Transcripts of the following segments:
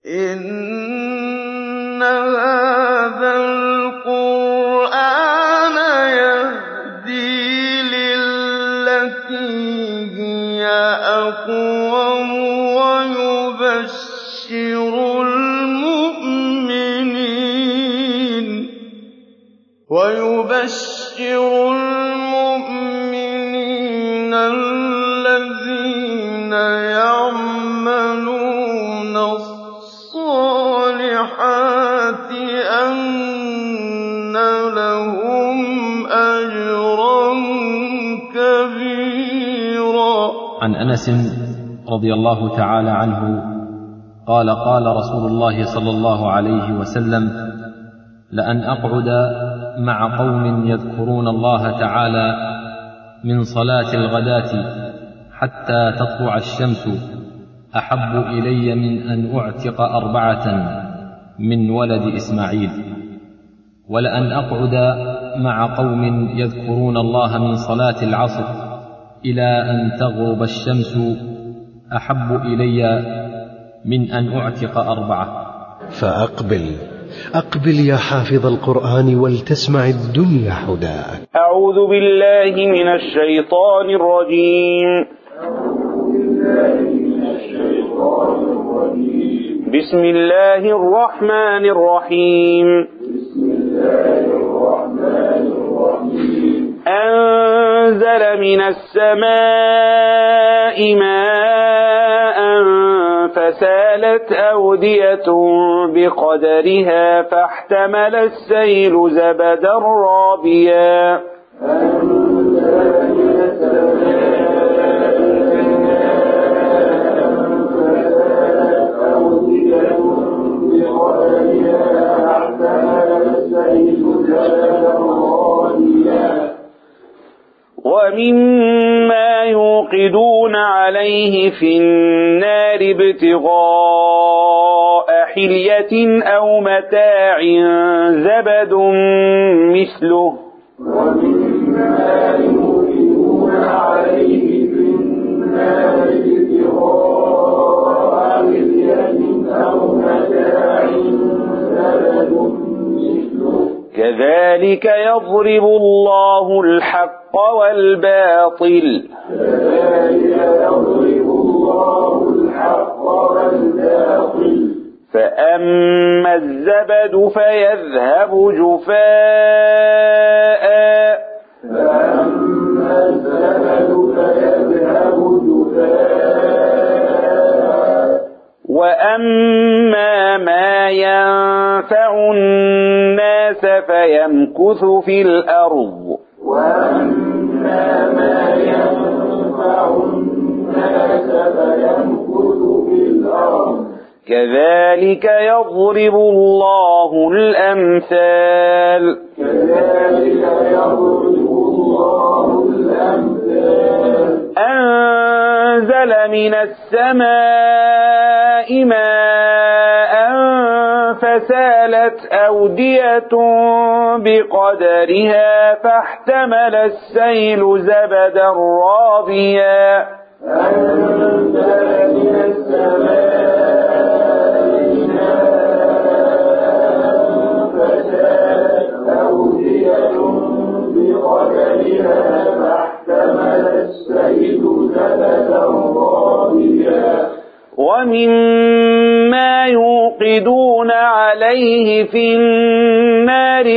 إِنَّ هَٰذَا الْقُرْآنَ يَهْدِي لِلَّتِي هِيَ أَقْوَمُ وَيُبَشِّرُ الْمُؤْمِنِينَ الَّذِينَ يَعْمَلُونَ الصَّالِحَاتِ أَنَّ لَهُمْ أَجْرًا كَبِيرًا عن انس رضي الله تعالى عنه قال قال رسول الله صلى الله عليه وسلم لان اقعد مع قوم يذكرون الله تعالى من صلاه الغداه حتى تطلع الشمس احب الي من ان اعتق اربعه من ولد اسماعيل ولان اقعد مع قوم يذكرون الله من صلاه العصر الى ان تغرب الشمس احب الي من ان اعتق اربعه فأقبل أقبل يا حافظ القرآن ولتسمع الدنيا حداك أعوذ بالله من الشيطان الرجيم بسم الله الرحمن الرحيم أنزل من السماء ماء فسالت أودية بقدرها فاحتمل السيل زبدا رابيا ومما يوقدون عليه في النار ابتغاء حلية أو متاع زبد مثله ومما يوقدون عليه في النار ابتغاء حلية أو متاع زبد مثله كذلك يضرب الله الحق والباطل كذلك يضرب الله الحق والباطل فأما الزبد فيذهب جفاء فأما الزبد فيذهب جفاء وأما ما ينفع الناس فيمكث في الأرض وأما ما ينفع الناس فيمكث في الأرض كذلك يضرب الله الأمثال كذلك يضرب الله الأمثال أنزل من السماء ماء فسالت أودية بقدرها فاحتمل السيل زبدا رابيا أنزل من السماء ماء فسالت أودية بقدرها فاحتمل السيل زبدا رابيا ومما يوقدون عليه في النار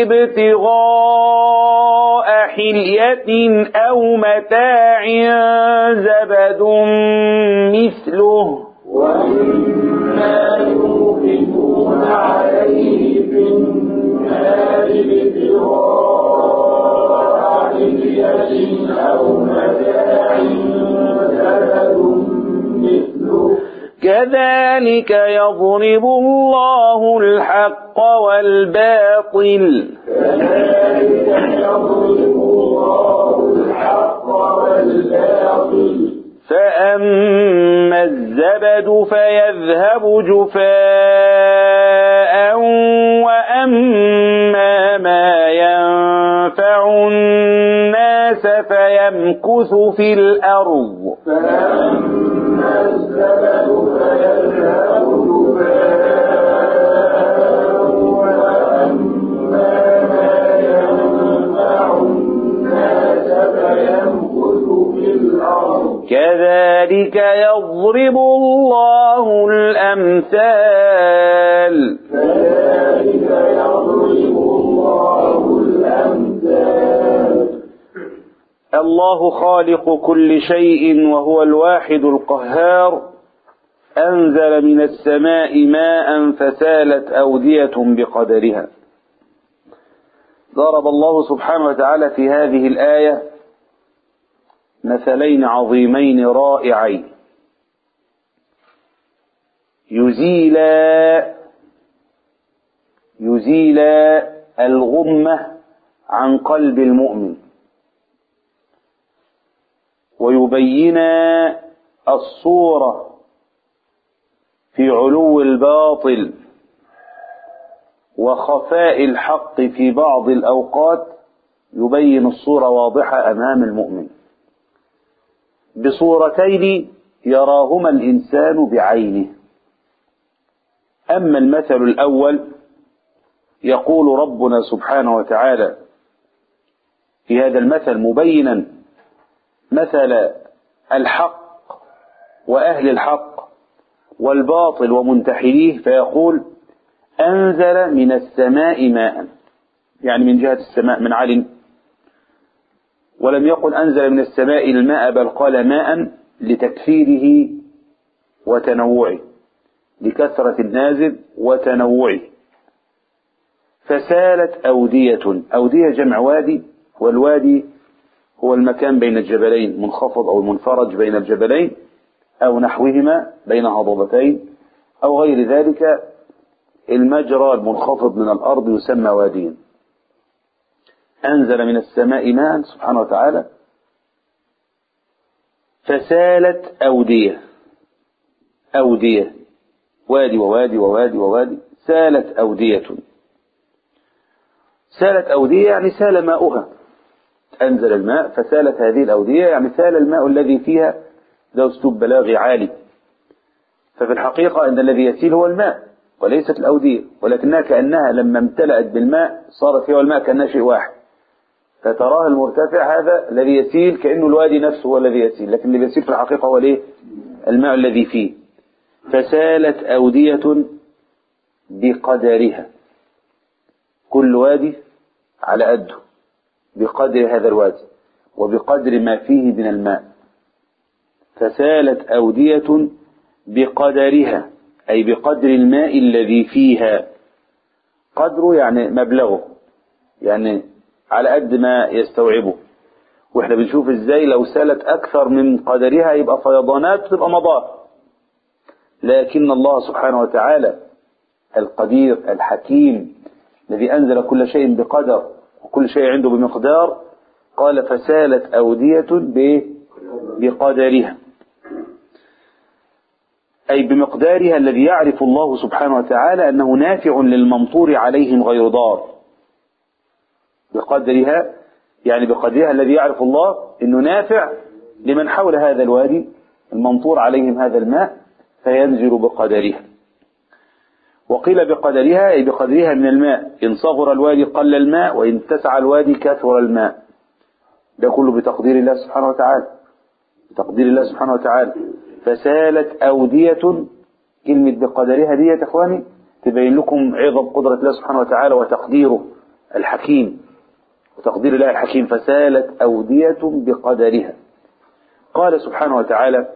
ابتغاء حلية أو متاع زبد مثله ومما يوقدون عليه في النار ابتغاء حلية أو متاع زبد مثله كذلك يضرب الله الحق والباطل كذلك يضرب الله الحق والباطل فأما الزبد فيذهب جفاء وأما ما ينفع الناس فيمكث في الأرض فأما الزبد فيذهب جفاء يضرب الله الأمثال كذلك يضرب الله الأمثال الله خالق كل شيء وهو الواحد القهار أنزل من السماء ماء فسالت أودية بقدرها ضرب الله سبحانه وتعالى في هذه الآية مثلين عظيمين رائعين يزيلا يزيلا الغمة عن قلب المؤمن ويبين الصورة في علو الباطل وخفاء الحق في بعض الأوقات يبين الصورة واضحة أمام المؤمن بصورتين يراهما الإنسان بعينه أما المثل الأول يقول ربنا سبحانه وتعالى في هذا المثل مبينا مثل الحق وأهل الحق والباطل ومنتحليه فيقول أنزل من السماء ماء يعني من جهة السماء من علم ولم يقل أنزل من السماء الماء بل قال ماء لتكثيره وتنوعه لكثرة النازل وتنوعه فسالت أودية أودية جمع وادي والوادي هو المكان بين الجبلين منخفض أو منفرج بين الجبلين أو نحوهما بين هضبتين أو غير ذلك المجرى المنخفض من الأرض يسمى واديا أنزل من السماء ماء سبحانه وتعالى فسالت أودية أودية وادي ووادي ووادي ووادي سالت أودية سالت أودية يعني سال ماؤها أنزل الماء فسالت هذه الأودية يعني سال الماء الذي فيها ده أسلوب بلاغي عالي ففي الحقيقة أن الذي يسيل هو الماء وليست الأودية ولكنها كأنها لما امتلأت بالماء صارت هي والماء كأنها شيء واحد فتراه المرتفع هذا الذي يسيل كأنه الوادي نفسه هو الذي يسيل لكن اللي يسيل في الحقيقة هو الايه الماء الذي فيه فسالت أودية بقدرها كل وادي على قده بقدر هذا الوادي وبقدر ما فيه من الماء فسالت أودية بقدرها أي بقدر الماء الذي فيها قدره يعني مبلغه يعني على قد ما يستوعبه واحنا بنشوف ازاي لو سالت اكثر من قدرها يبقى فيضانات تبقى مضار لكن الله سبحانه وتعالى القدير الحكيم الذي انزل كل شيء بقدر وكل شيء عنده بمقدار قال فسالت اودية بقدرها أي بمقدارها الذي يعرف الله سبحانه وتعالى أنه نافع للممطور عليهم غير ضار بقدرها يعني بقدرها الذي يعرف الله أنه نافع لمن حول هذا الوادي الممطور عليهم هذا الماء فينزل بقدرها وقيل بقدرها أي بقدرها من الماء إن صغر الوادي قل الماء وإن اتسع الوادي كثر الماء ده كله بتقدير الله سبحانه وتعالى بتقدير الله سبحانه وتعالى فسالت أودية كلمة بقدرها دي يا إخواني تبين لكم عظم قدرة الله سبحانه وتعالى وتقديره الحكيم وتقدير الله الحكيم فسالت أودية بقدرها قال سبحانه وتعالى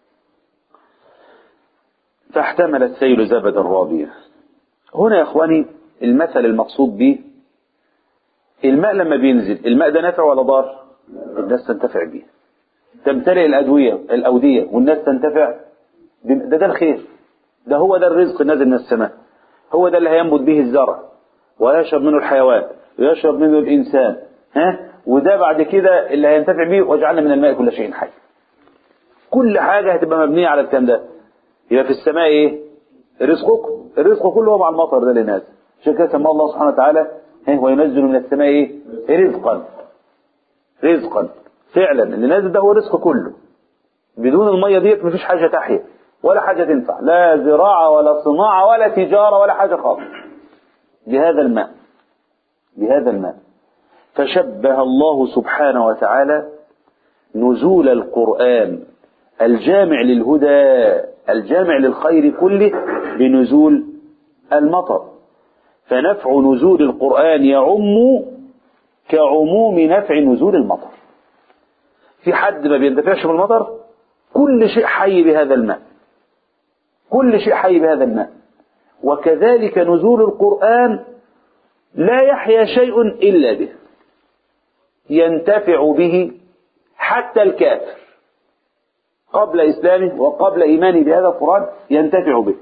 فاحتمل السيل زبدا رابيا هنا يا إخواني المثل المقصود به الماء لما بينزل الماء ده نافع ولا ضار الناس تنتفع به تمتلئ الأدوية الأودية والناس تنتفع ده ده الخير ده هو ده الرزق النازل من السماء هو ده اللي هينبت به الزرع ويشرب منه الحيوان ويشرب منه الإنسان ها وده بعد كده اللي هينتفع به وجعلنا من الماء كل شيء حي كل حاجة هتبقى مبنية على الكلام ده يبقى في السماء ايه رزقكم الرزق كله هو مع المطر ده اللي نازل عشان كده سماه الله سبحانه وتعالى وينزل من السماء ايه رزقا رزقا فعلا اللي نازل ده هو رزق كله بدون المية ديت مفيش حاجة تحيا ولا حاجة تنفع لا زراعة ولا صناعة ولا تجارة ولا حاجة خالص بهذا الماء بهذا الماء فشبه الله سبحانه وتعالى نزول القرآن الجامع للهدى الجامع للخير كله بنزول المطر فنفع نزول القرآن يعم كعموم نفع نزول المطر في حد ما بينتفعش بالمطر كل شيء حي بهذا الماء كل شيء حي بهذا الماء وكذلك نزول القرآن لا يحيا شيء إلا به ينتفع به حتى الكافر قبل إسلامه وقبل إيمانه بهذا القرآن ينتفع به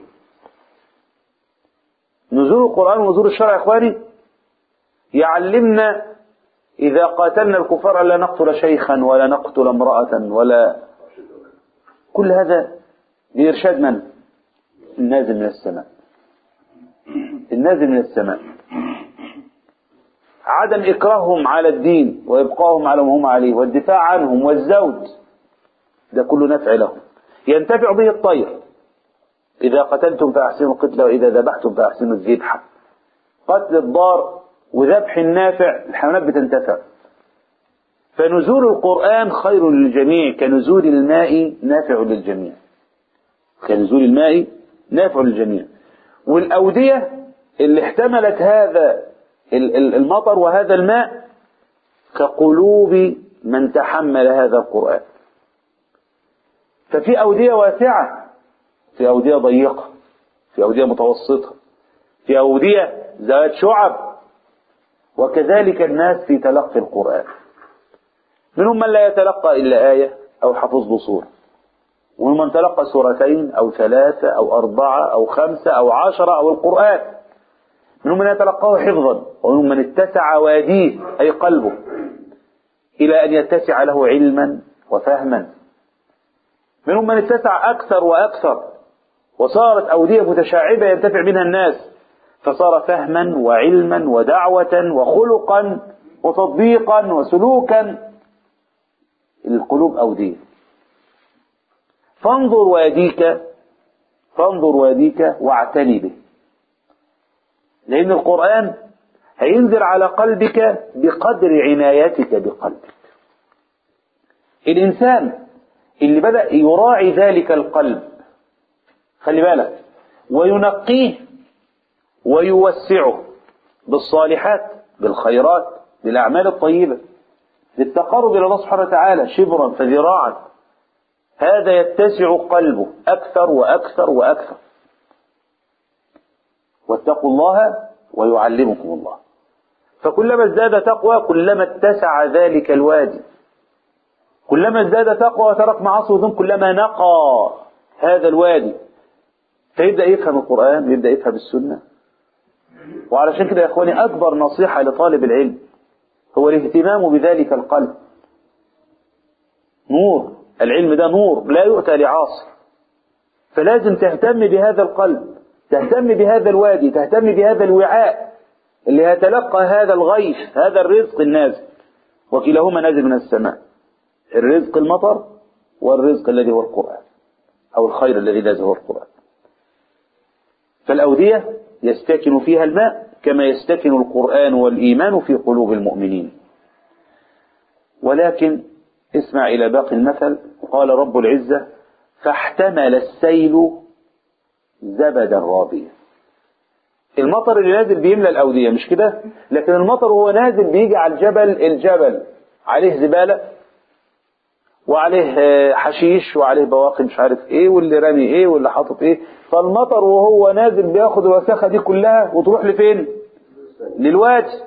نزول القرآن ونزول الشرع يا إخواني يعلمنا إذا قاتلنا الكفار لا نقتل شيخا ولا نقتل امرأة ولا كل هذا بإرشاد من؟ النازل من السماء النازل من السماء عدم إكراههم على الدين وإبقائهم على ما هم عليه والدفاع عنهم والزوج ده كله نفع لهم ينتفع به الطير إذا قتلتم فأحسنوا القتل وإذا ذبحتم فأحسنوا الذبحة قتل الضار وذبح النافع الحيوانات بتنتفع فنزول القرآن خير للجميع كنزول الماء نافع للجميع كنزول الماء نافع للجميع والأودية اللي احتملت هذا المطر وهذا الماء كقلوب من تحمل هذا القرآن ففي أودية واسعة في أودية ضيقة في أودية متوسطة في أودية ذات شعب وكذلك الناس في تلقي القرآن منهم من لا يتلقى إلا آية أو حفظ بصور ومن من تلقى سورتين أو ثلاثة أو أربعة أو خمسة أو عشرة أو القرآن منهم من يتلقاه حفظا ومنهم من اتسع واديه أي قلبه إلى أن يتسع له علما وفهما منهم من اتسع أكثر وأكثر وصارت أودية متشعبة ينتفع منها الناس فصار فهما وعلما ودعوة وخلقا وتطبيقا وسلوكا القلوب أودية فانظر واديك فانظر واديك واعتني به لأن القرآن هينزل على قلبك بقدر عنايتك بقلبك الإنسان اللي بدأ يراعي ذلك القلب خلي بالك وينقيه ويوسعه بالصالحات بالخيرات بالأعمال الطيبة للتقرب إلى الله سبحانه وتعالى شبرا فذراعا هذا يتسع قلبه أكثر وأكثر وأكثر واتقوا الله ويعلمكم الله فكلما ازداد تقوى كلما اتسع ذلك الوادي كلما ازداد تقوى وترك معاصي وذنب كلما نقى هذا الوادي فيبدأ يفهم القرآن ويبدأ يفهم السنة وعلشان كده يا اخواني اكبر نصيحة لطالب العلم هو الاهتمام بذلك القلب نور العلم ده نور لا يؤتى لعاصر فلازم تهتم بهذا القلب تهتم بهذا الوادي تهتم بهذا الوعاء اللي يتلقى هذا الغيث هذا الرزق النازل وكلاهما نازل من السماء الرزق المطر والرزق الذي هو القرآن أو الخير الذي نازل هو القرآن فالأودية يستكن فيها الماء كما يستكن القرآن والإيمان في قلوب المؤمنين ولكن اسمع إلى باقي المثل قال رب العزة فاحتمل السيل زبدا رابيا المطر اللي نازل بيملى الأودية مش كده لكن المطر وهو نازل بيجي على الجبل الجبل عليه زبالة وعليه حشيش وعليه بواقي مش عارف ايه واللي رامي ايه واللي حاطط ايه فالمطر وهو نازل بياخد الوساخة دي كلها وتروح لفين للوادي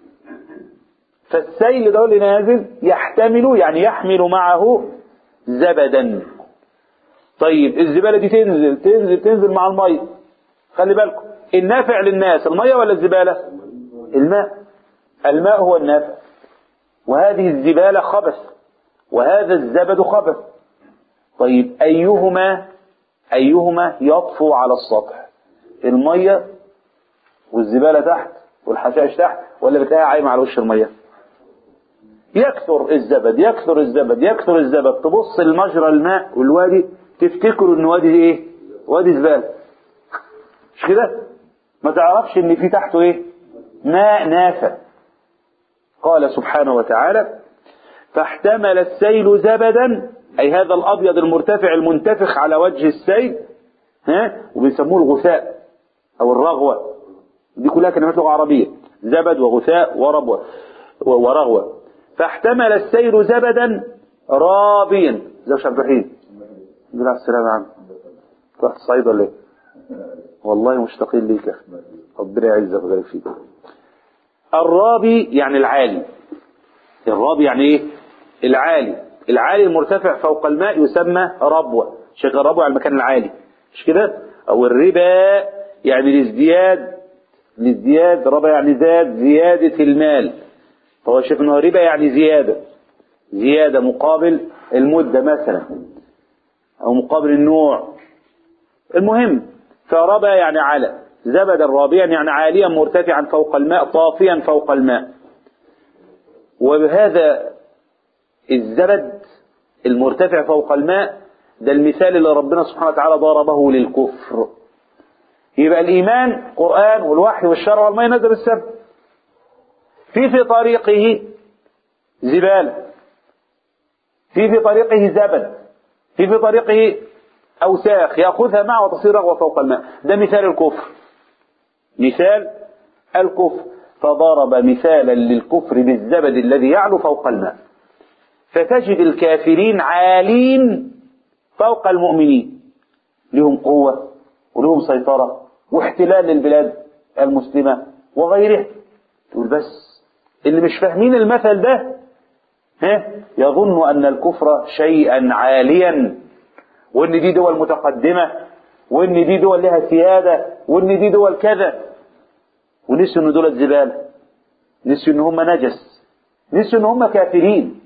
فالسيل ده اللي نازل يحتمل يعني يحمل معه زبدا طيب الزبالة دي تنزل تنزل تنزل مع المية خلي بالكم النافع للناس المية ولا الزبالة الماء الماء هو النافع وهذه الزبالة خبث وهذا الزبد خبث طيب أيهما أيهما يطفو على السطح المية والزبالة تحت والحشائش تحت ولا بتلاقيها عايمة على وش المية يكثر الزبد يكثر الزبد يكثر الزبد تبص لمجرى الماء والوادي تفتكروا ان وادي ايه وادي زبالة مش كده ما تعرفش ان في تحته ايه ماء نافع قال سبحانه وتعالى فاحتمل السيل زبدا أي هذا الأبيض المرتفع المنتفخ على وجه السيل ها وبيسموه الغثاء أو الرغوة دي كلها كلمات لغة عربية زبد وغثاء وربوة ورغوة فاحتمل السيل زبدا رابيا زوج عبد الرحيم بالله السلامة يا عم رحت الصعيد ولا ايه؟ والله مشتاقين ليك يا اخي ربنا يعزك ويبارك فيك الرابي يعني العالي الرابي يعني ايه العالي العالي المرتفع فوق الماء يسمى ربوة شيخ الربوة على المكان العالي مش كده او الربا يعني الازدياد الازدياد ربا يعني زاد زيادة المال فهو شايف انه ربا يعني زيادة زيادة مقابل المدة مثلا او مقابل النوع المهم فربا يعني على زبدا رابيا يعني عاليا مرتفعا فوق الماء طافيا فوق الماء وبهذا الزبد المرتفع فوق الماء ده المثال اللي ربنا سبحانه وتعالى ضربه للكفر يبقى الإيمان قرآن والوحي والشرع والماء نزل بالسبب في في طريقه زبالة في في طريقه زبد في في طريقه أوساخ يأخذها معه وتصير رغوة فوق الماء ده مثال الكفر مثال الكفر فضرب مثالا للكفر بالزبد الذي يعلو فوق الماء فتجد الكافرين عالين فوق المؤمنين لهم قوة ولهم سيطرة واحتلال للبلاد المسلمة وغيرها تقول بس اللي مش فاهمين المثل ده ها يظن أن الكفر شيئا عاليا وان دي دول متقدمة وان دي دول لها سيادة وان دي دول كذا ونسوا ان دول زبالة نسوا ان هم نجس نسوا ان هم كافرين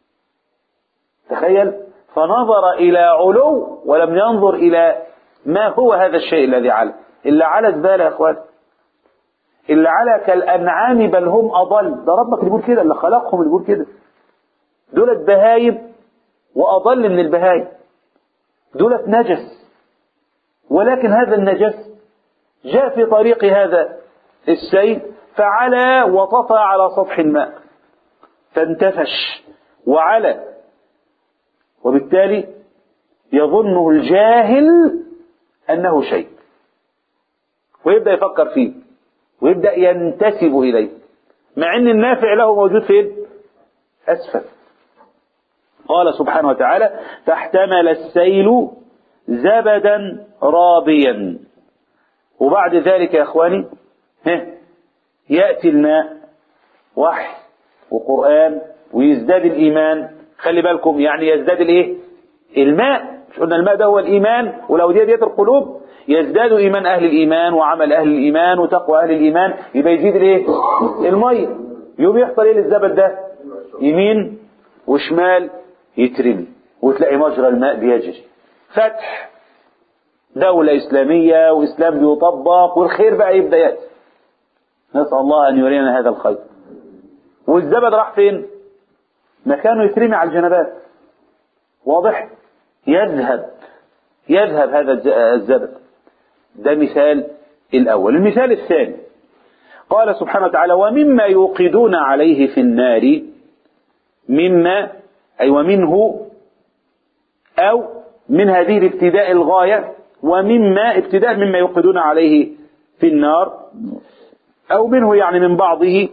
تخيل فنظر الى علو ولم ينظر الى ما هو هذا الشيء الذي على اللي على زبالة يا اخوان اللي على كالانعام بل هم اضل ده ربك اللي بيقول كده اللي خلقهم اللي بيقول كده دولت بهايم واضل من البهايم دولت نجس ولكن هذا النجس جاء في طريق هذا السيل فعلى وطفى على سطح الماء فانتفش وعلى وبالتالي يظنه الجاهل أنه شيء ويبدأ يفكر فيه ويبدأ ينتسب إليه مع أن النافع له موجود فين أسفل قال سبحانه وتعالى فاحتمل السيل زبدا رابيا وبعد ذلك يا اخواني ها ياتي الماء وحي وقران ويزداد الايمان خلي بالكم يعني يزداد الايه الماء مش قلنا الماء ده هو الايمان والاوديه ديت القلوب يزداد ايمان اهل الايمان وعمل اهل الايمان وتقوى اهل الايمان يبقى يزيد الايه الميه يوم يحصل ايه للزبد ده يمين وشمال يترمي وتلاقي مجرى الماء بيجري فتح دولة إسلامية وإسلام بيطبق والخير بقى يبدأ يأتي نسأل الله أن يرينا هذا الخير والزبد راح فين مكانه يترمي على الجنبات واضح يذهب يذهب هذا الزبد ده مثال الأول المثال الثاني قال سبحانه وتعالى ومما يوقدون عليه في النار مما أي ومنه أو من هذه الابتداء الغاية ومما ابتداء مما يوقدون عليه في النار أو منه يعني من بعضه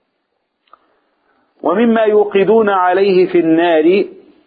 ومما يوقدون عليه في النار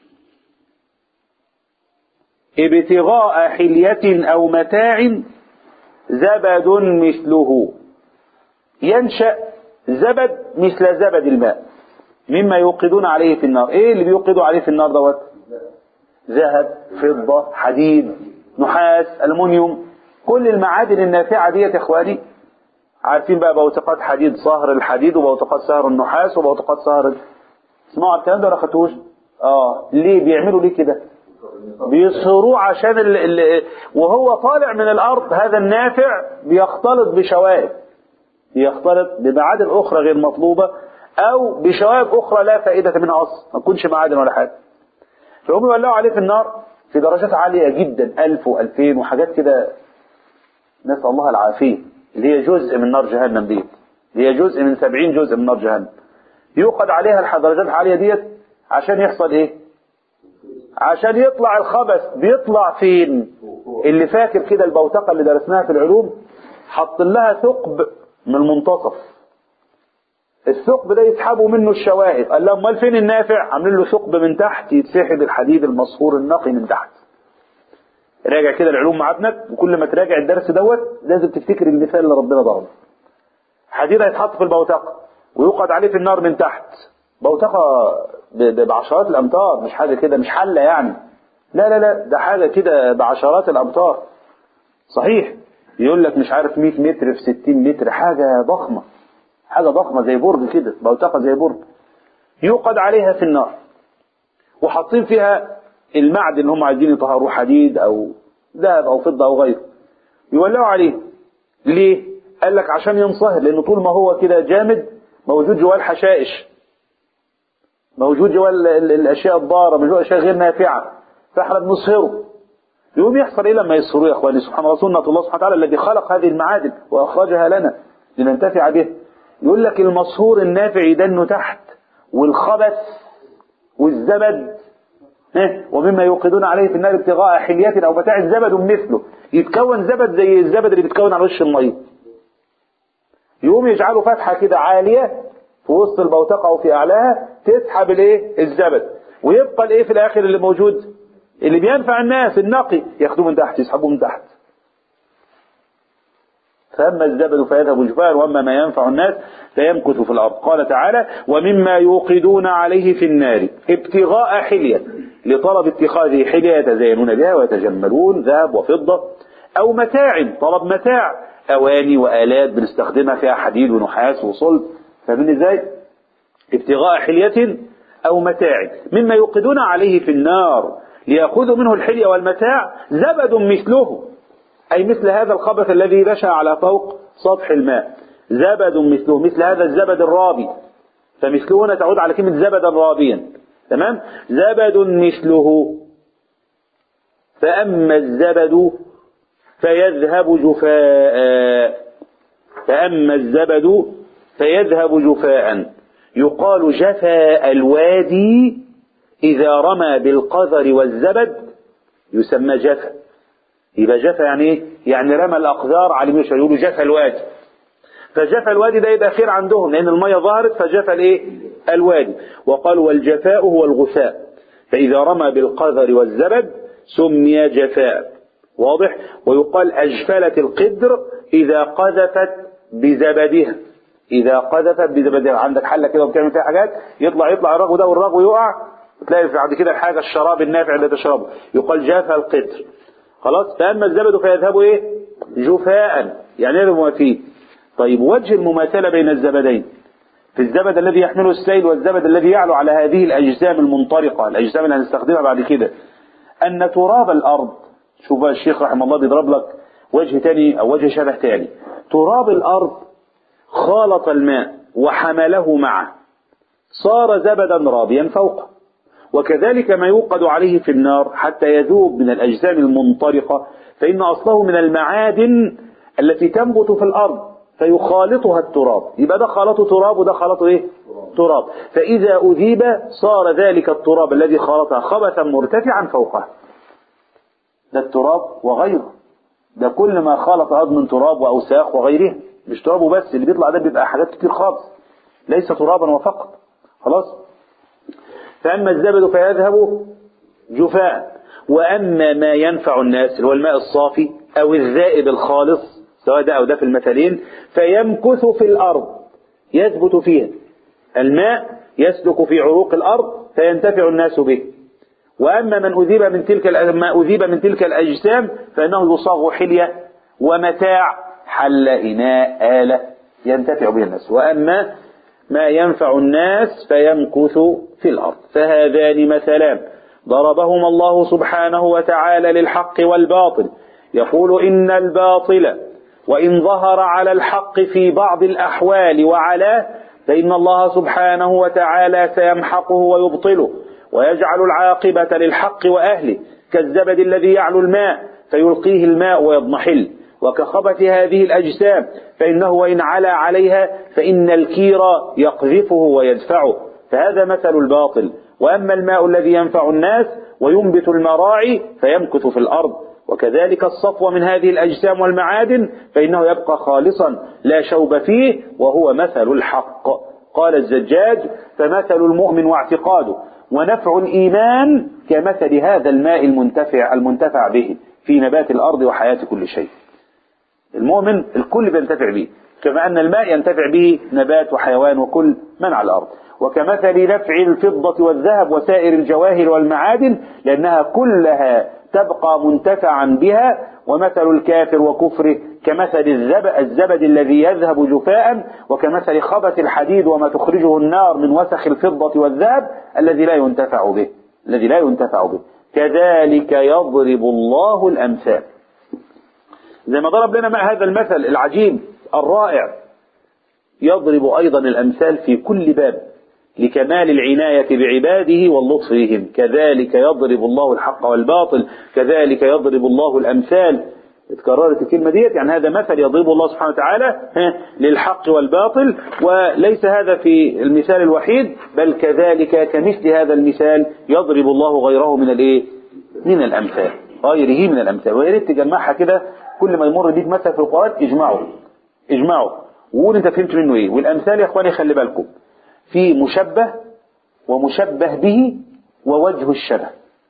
ابتغاء حلية أو متاع زبد مثله ينشأ زبد مثل زبد الماء مما يوقدون عليه في النار ايه اللي بيوقدوا عليه في النار دوت ذهب فضة حديد نحاس ألمنيوم كل المعادن النافعة ديت يا اخواني عارفين بقى بوتقات حديد صهر الحديد وبوتقات صهر النحاس وبوتقات صهر اسمعوا الكلام ده ولا خدتوش اه ليه بيعملوا ليه كده بيصهروه عشان ال ال وهو طالع من الارض هذا النافع بيختلط بشوائب بيختلط بمعادن اخرى غير مطلوبه او بشوائب اخرى لا فائده منها اصلا ما تكونش معادن ولا حاجه فهم يولعوا عليه في النار في درجات عاليه جدا 1000 و2000 وحاجات كده نسال الله العافيه اللي هي جزء من نار جهنم ديت اللي هي جزء من 70 جزء من نار جهنم يوقد عليها الدرجات العاليه ديت عشان يحصل ايه عشان يطلع الخبث بيطلع فين اللي فاكر كده البوتقة اللي درسناها في العلوم حط لها ثقب من المنتصف الثقب ده يسحبوا منه الشواهد قال لهم امال فين النافع عاملين له ثقب من تحت يتسحب الحديد المصفور النقي من تحت راجع كده العلوم مع ابنك وكل ما تراجع الدرس دوت لازم تفتكر المثال اللي ربنا ضربه حديد هيتحط في البوتقة ويوقد عليه في النار من تحت بوتقة ب- ب- بعشرات الأمتار مش حاجة كده مش حلة يعني لا لا لا ده حاجة كده بعشرات الأمتار صحيح يقول لك مش عارف 100 متر في 60 متر حاجة ضخمة حاجة ضخمة زي برج كده بوتقة زي برج يوقد عليها في النار وحاطين فيها المعدن اللي هم عايزين يطهروه حديد أو ذهب أو فضة أو غيره يولعوا عليه ليه؟ قال لك عشان ينصهر لأنه طول ما هو كده جامد موجود جواه الحشائش موجود جواه ال- ال- الأشياء الضارة موجود أشياء غير نافعة فاحنا بنصهره يقوم يحصل ايه لما يصهروه يا اخواني سبحان الله سنة الله سبحانه وتعالى الذي خلق هذه المعادن واخرجها لنا لننتفع به يقول لك المصهور النافع يدن تحت والخبث والزبد ها؟ ومما يوقدون عليه في النار ابتغاء حلية او متاع زبد مثله يتكون زبد زي الزبد اللي بيتكون على وش الميه يقوم يجعلوا فتحة كده عالية في وسط البوتقة او في اعلاها تسحب الايه الزبد ويبقى الايه في الاخر اللي موجود اللي بينفع الناس النقي ياخدوه من تحت يسحبوه من تحت فأما الزبد فيذهب جفاء وأما ما ينفع الناس فيمكث في الأرض قال تعالى ومما يوقدون عليه في النار ابتغاء حلية لطلب اتخاذه حلية يتزينون بها ويتجملون ذهب وفضة أو متاع طلب متاع أواني وآلات بنستخدمها فيها حديد ونحاس وصلب فمن ازاي ابتغاء حلية أو متاع مما يوقدون عليه في النار ليأخذوا منه الحلية والمتاع زبد مثله أي مثل هذا الخبث الذي نشأ على فوق سطح الماء زبد مثله مثل هذا الزبد الرابي فمثله هنا تعود على كلمة زبدا رابيا تمام زبد مثله فأما الزبد فيذهب جفاء فأما الزبد فيذهب جفاء يقال جفاء الوادي إذا رمى بالقذر والزبد يسمى جفا يبقى جفا يعني ايه؟ يعني رمى الأقذار على مش يقولوا جفا الوادي فجفا الوادي ده يبقى خير عندهم لأن المية ظهرت فجفا الايه الوادي وقالوا والجفاء هو الغثاء فإذا رمى بالقذر والزبد سمي جفاء واضح ويقال أجفلت القدر إذا قذفت بزبدها إذا قذفت بزبدها عندك حلة كده وبتعمل فيها حاجات يطلع يطلع الرغو ده والرغو يقع تلاقي بعد كده الحاجة الشراب النافع اللي تشربه يقال جاف القدر خلاص فأما الزبد فيذهب إيه جفاء يعني ايه الموافيه طيب وجه المماثلة بين الزبدين في الزبد الذي يحمله السيل والزبد الذي يعلو على هذه الأجسام المنطلقة الأجسام اللي هنستخدمها بعد كده أن تراب الأرض شوف بقى الشيخ رحمه الله بيضرب لك وجه تاني أو وجه شبه تاني تراب الأرض خالط الماء وحمله معه صار زبدا رابيا فوقه وكذلك ما يوقد عليه في النار حتى يذوب من الأجسام المنطلقة فإن أصله من المعادن التي تنبت في الأرض فيخالطها التراب يبقى ده خلطه تراب وده خلطه ايه تراب فإذا أذيب صار ذلك التراب الذي خلطها خبثا مرتفعا فوقه ده التراب وغيره ده كل ما خلط أرض من تراب وأوساخ وغيرها مش تراب وبس اللي بيطلع ده بيبقى حاجات كتير خالص ليس ترابا وفقط خلاص فأما الزبد فيذهب جفاء وأما ما ينفع الناس اللي هو الماء الصافي أو الذائب الخالص سواء ده أو ده في المثلين فيمكث في الأرض يثبت فيها الماء يسلك في عروق الأرض فينتفع الناس به وأما من أذيب من تلك ما أذيب من تلك الأجسام فإنه يصاغ حلية ومتاع حل إناء آلة ينتفع به الناس وأما ما ينفع الناس فيمكث في الأرض فهذان مثلان ضربهما الله سبحانه وتعالى للحق والباطل يقول إن الباطل وإن ظهر على الحق في بعض الأحوال وعلاه فإن الله سبحانه وتعالى سيمحقه ويبطله ويجعل العاقبة للحق وأهله كالزبد الذي يعلو الماء فيلقيه الماء ويضمحل وكخبث هذه الأجسام فإنه وإن علا عليها فإن الكير يقذفه ويدفعه فهذا مثل الباطل وأما الماء الذي ينفع الناس وينبت المراعي فيمكث في الأرض وكذلك الصفو من هذه الأجسام والمعادن فإنه يبقى خالصا لا شوب فيه وهو مثل الحق قال الزجاج فمثل المؤمن واعتقاده ونفع الإيمان كمثل هذا الماء المنتفع المنتفع به في نبات الأرض وحياة كل شيء المؤمن الكل بينتفع به كما أن الماء ينتفع به نبات وحيوان وكل من على الأرض وكمثل نفع الفضة والذهب وسائر الجواهر والمعادن لأنها كلها تبقى منتفعا بها ومثل الكافر وكفره كمثل الزبد, الزبد الذي يذهب جفاء وكمثل خبث الحديد وما تخرجه النار من وسخ الفضة والذهب الذي لا ينتفع به الذي لا ينتفع به كذلك يضرب الله الأمثال زي ما ضرب لنا مع هذا المثل العجيب الرائع يضرب أيضا الأمثال في كل باب لكمال العناية بعباده واللطف بهم كذلك يضرب الله الحق والباطل كذلك يضرب الله الأمثال اتكررت الكلمة ديت يعني هذا مثل يضربه الله سبحانه وتعالى للحق والباطل وليس هذا في المثال الوحيد بل كذلك كمثل هذا المثال يضرب الله غيره من الايه من الأمثال غيره من الأمثال ويا ريت تجمعها كده كل ما يمر بيك مثل في القرآن اجمعه اجمعه وقول انت فهمت منه ايه والامثال يا اخواني خلي بالكم في مشبه ومشبه به ووجه الشبه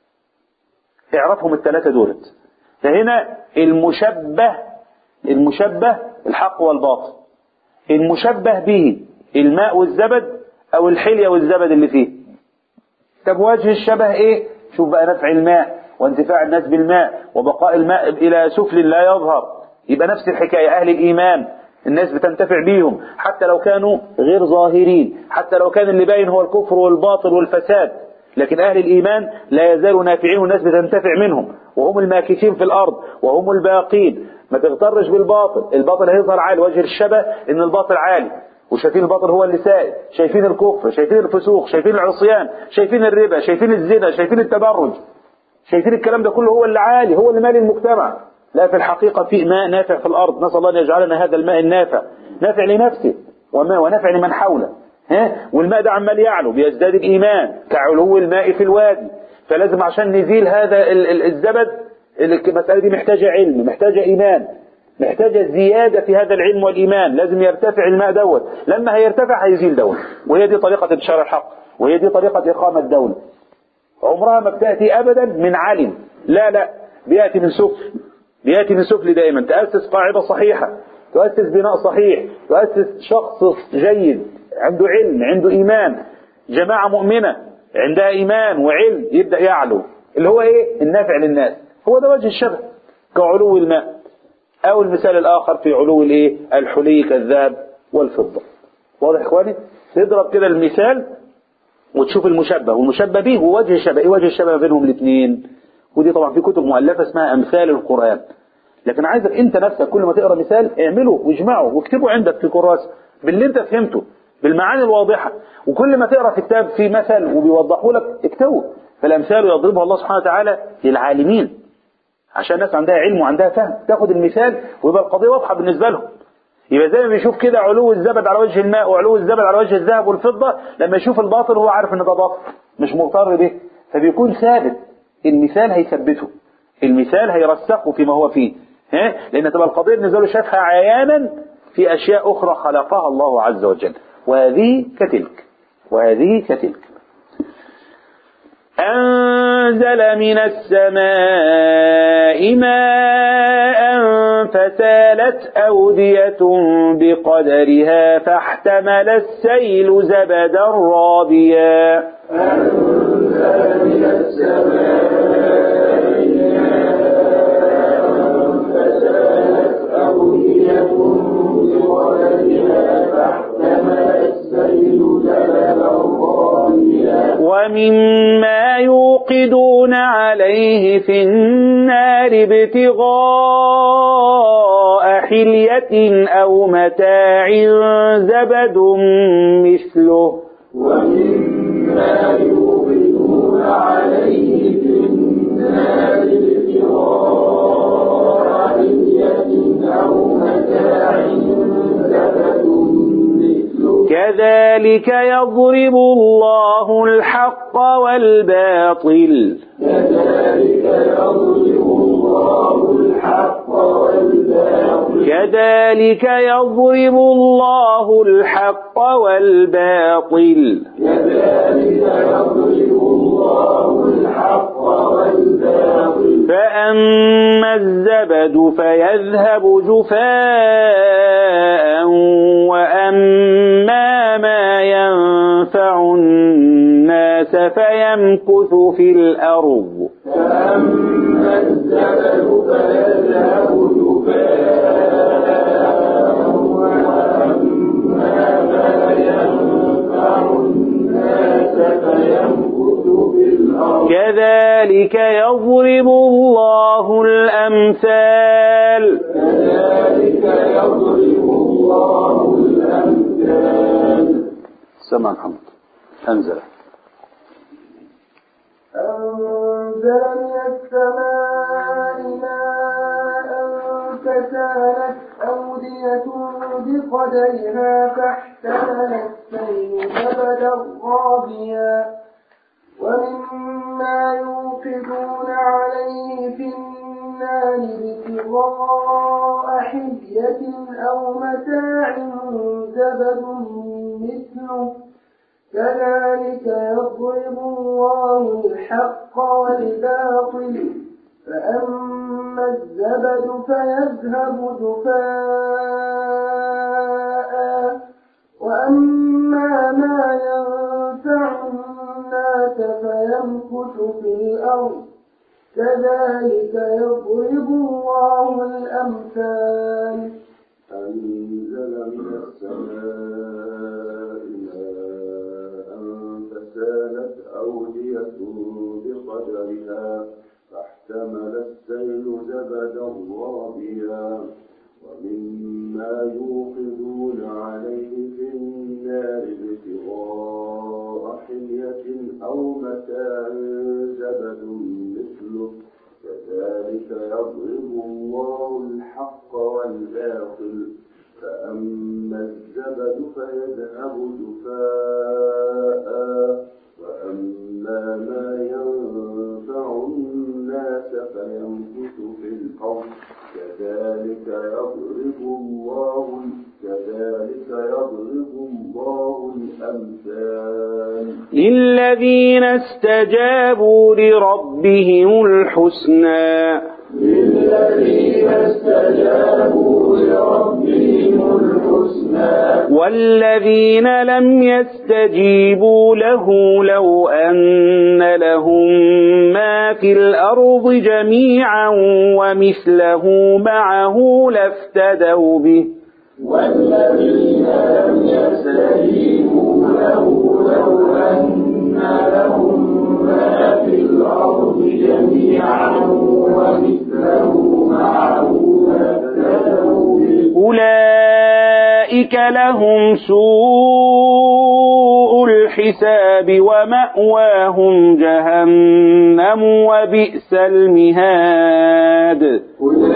اعرفهم الثلاثة دولت فهنا المشبه المشبه الحق والباطل المشبه به الماء والزبد او الحلية والزبد اللي فيه طب وجه الشبه ايه شوف بقى نفع الماء وانتفاع الناس بالماء وبقاء الماء الى سفل لا يظهر يبقى نفس الحكاية اهل الايمان الناس بتنتفع بيهم حتى لو كانوا غير ظاهرين حتى لو كان اللي باين هو الكفر والباطل والفساد لكن أهل الإيمان لا يزالوا نافعين والناس بتنتفع منهم وهم الماكثين في الأرض وهم الباقين ما تغترش بالباطل الباطل هيظهر عالي وجه الشبه إن الباطل عالي وشايفين الباطل هو اللي سائد شايفين الكفر شايفين الفسوق شايفين العصيان شايفين الربا شايفين الزنا شايفين التبرج شايفين الكلام ده كله هو اللي عالي هو اللي مالي المجتمع لا في الحقيقة في ماء نافع في الأرض نسأل الله أن يجعلنا هذا الماء النافع نافع لنفسه وما ونافع لمن حوله ها والماء ده عمال يعلو بيزداد الإيمان كعلو الماء في الوادي فلازم عشان نزيل هذا الزبد المسألة دي محتاجة علم محتاجة إيمان محتاجة زيادة في هذا العلم والإيمان لازم يرتفع الماء دوت لما هيرتفع هيزيل دوت وهي دي طريقة انتشار الحق وهي دي طريقة إقامة الدولة عمرها ما بتأتي أبدا من علم لا لا بيأتي من سفل بيأتي من سفل دائما تأسس قاعدة صحيحة تؤسس بناء صحيح تؤسس شخص جيد عنده علم عنده إيمان جماعة مؤمنة عندها إيمان وعلم يبدأ يعلو اللي هو إيه النافع للناس هو ده وجه الشبه كعلو الماء أو المثال الآخر في علو الإيه الحلي كالذهب والفضة واضح إخواني تضرب كده المثال وتشوف المشبه والمشبه به ووجه الشبه إيه وجه الشبه بينهم الاثنين ودي طبعا في كتب مؤلفة اسمها أمثال القرآن لكن عايزك انت نفسك كل ما تقرا مثال اعمله واجمعه واكتبه عندك في كراسه باللي انت فهمته بالمعاني الواضحه وكل ما تقرا في كتاب في مثل وبيوضحه لك اكتبه فالامثال يضربها الله سبحانه وتعالى للعالمين عشان الناس عندها علم وعندها فهم تاخد المثال ويبقى القضيه واضحه بالنسبه لهم يبقى زي ما بيشوف كده علو الزبد على وجه الماء وعلو الزبد على وجه الذهب والفضه لما يشوف الباطل هو عارف ان ده باطل مش مغتر به فبيكون ثابت المثال هيثبته المثال هيرسخه فيما هو فيه ها؟ لأن تبقى القضية بالنسبة له شافها عيانا في أشياء أخرى خلقها الله عز وجل وهذه كتلك وهذه كتلك أنزل من السماء ماء فسالت أودية بقدرها فاحتمل السيل زبدا رابيا أنزل من السماء فسالت أودية بقدرها فاحتمل السيل زبدا رابيا ومما يوقدون عليه في النار ابتغاء حلية أو متاع زبد مثله ومما يوقدون عليه في النار ابتغاء حلية أو متاع زبد مثله كذلك يضرب الله الحق والباطل كذلك يضرب الله الحق والباطل كذلك يضرب الله الحق والباطل كذلك يضرب الله الحق والباطل فأما الزبد فيذهب جفاء وأما ما ينفع الناس فيمكث في الأرض فأما الزبد فيذهب جفاء وأما ما ينفع الناس فيمكث في الأرض كذلك يضرب الله الأمثال كذلك يضرب الله الأمثال سمع محمد أنزل أنزل من السماء ماء فسالت أودية بقدرها فاحتمل السيل زبدا رابيا ومما يوقدون عليه في النار ابتغاء حلية أو متاع زبد مثله كذلك يضرب الله الحق والباطل فأما الزبد فيذهب جفاء وأما ما ينفع الناس فيمكث في الأرض كذلك يضرب الله الأمثال أنزل من السماء ماء فسالت أودية بقدرها فاحتمل السيل زبدا رابيا ومما يوقدون عليه في النار ابتغاء حلية أو متاع زبد مثله كذلك يضرب الله الحق والباطل فأما الزبد فيذهب جفاء وأما ما ينفع الناس فيمكث في الأرض كذلك يضرب الله كذلك يضرب الله الأمثال للذين استجابوا لربهم الحسنى للذين استجابوا لربهم الحسنى والذين لم يستجيبوا له لو أن لهم ما في الأرض جميعا ومثله معه لافتدوا به والذين لم يستجيبوا له لو أن لهم ما في الأرض جميعا ومثله معه لافتدوا به أولئك لهم سوء الحساب ومأواهم جهنم وبئس المهاد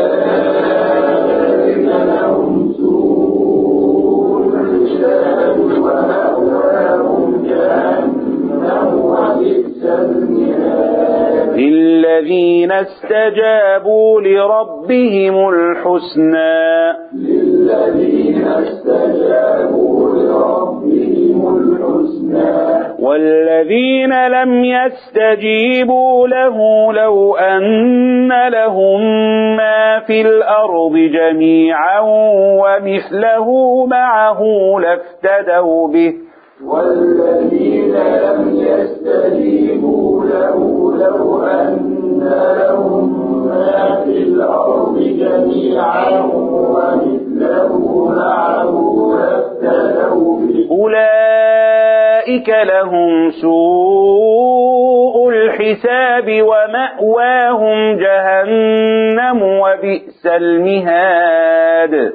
أولئك لهم سوء الحساب ومأواهم جهنم وبئس المهاد للذين استجابوا لربهم الحسنى للذين استجابوا لربهم الحسنى والذين لم يستجيبوا له لو أن لهم ما في الأرض جميعا ومثله معه لافتدوا به والذين لم يستجيبوا له لو أن لهم ما في الأرض جميعا ومثله معه لافتدوا به أولئك لهم سوء الحساب ومأواهم جهنم وبئس المهاد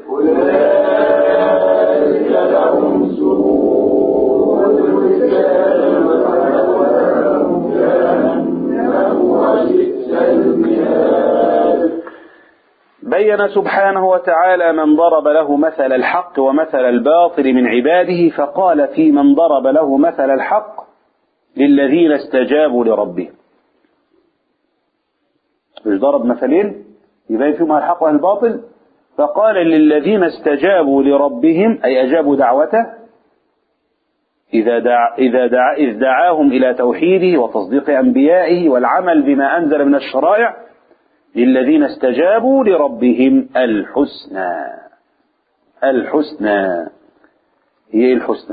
أولئك لهم سوء الحساب ومأواهم جهنم وبئس المهاد بين بين سبحانه وتعالى من ضرب له مثل الحق ومثل الباطل من عباده فقال في من ضرب له مثل الحق للذين استجابوا لربهم مش ضرب مثلين يبين فيهم الحق والباطل فقال للذين استجابوا لربهم أي أجابوا دعوته إذا دع إذا دع إذ دعاهم إلى توحيده وتصديق أنبيائه والعمل بما أنزل من الشرائع للذين استجابوا لربهم الحسنى الحسنى هي إيه الحسنى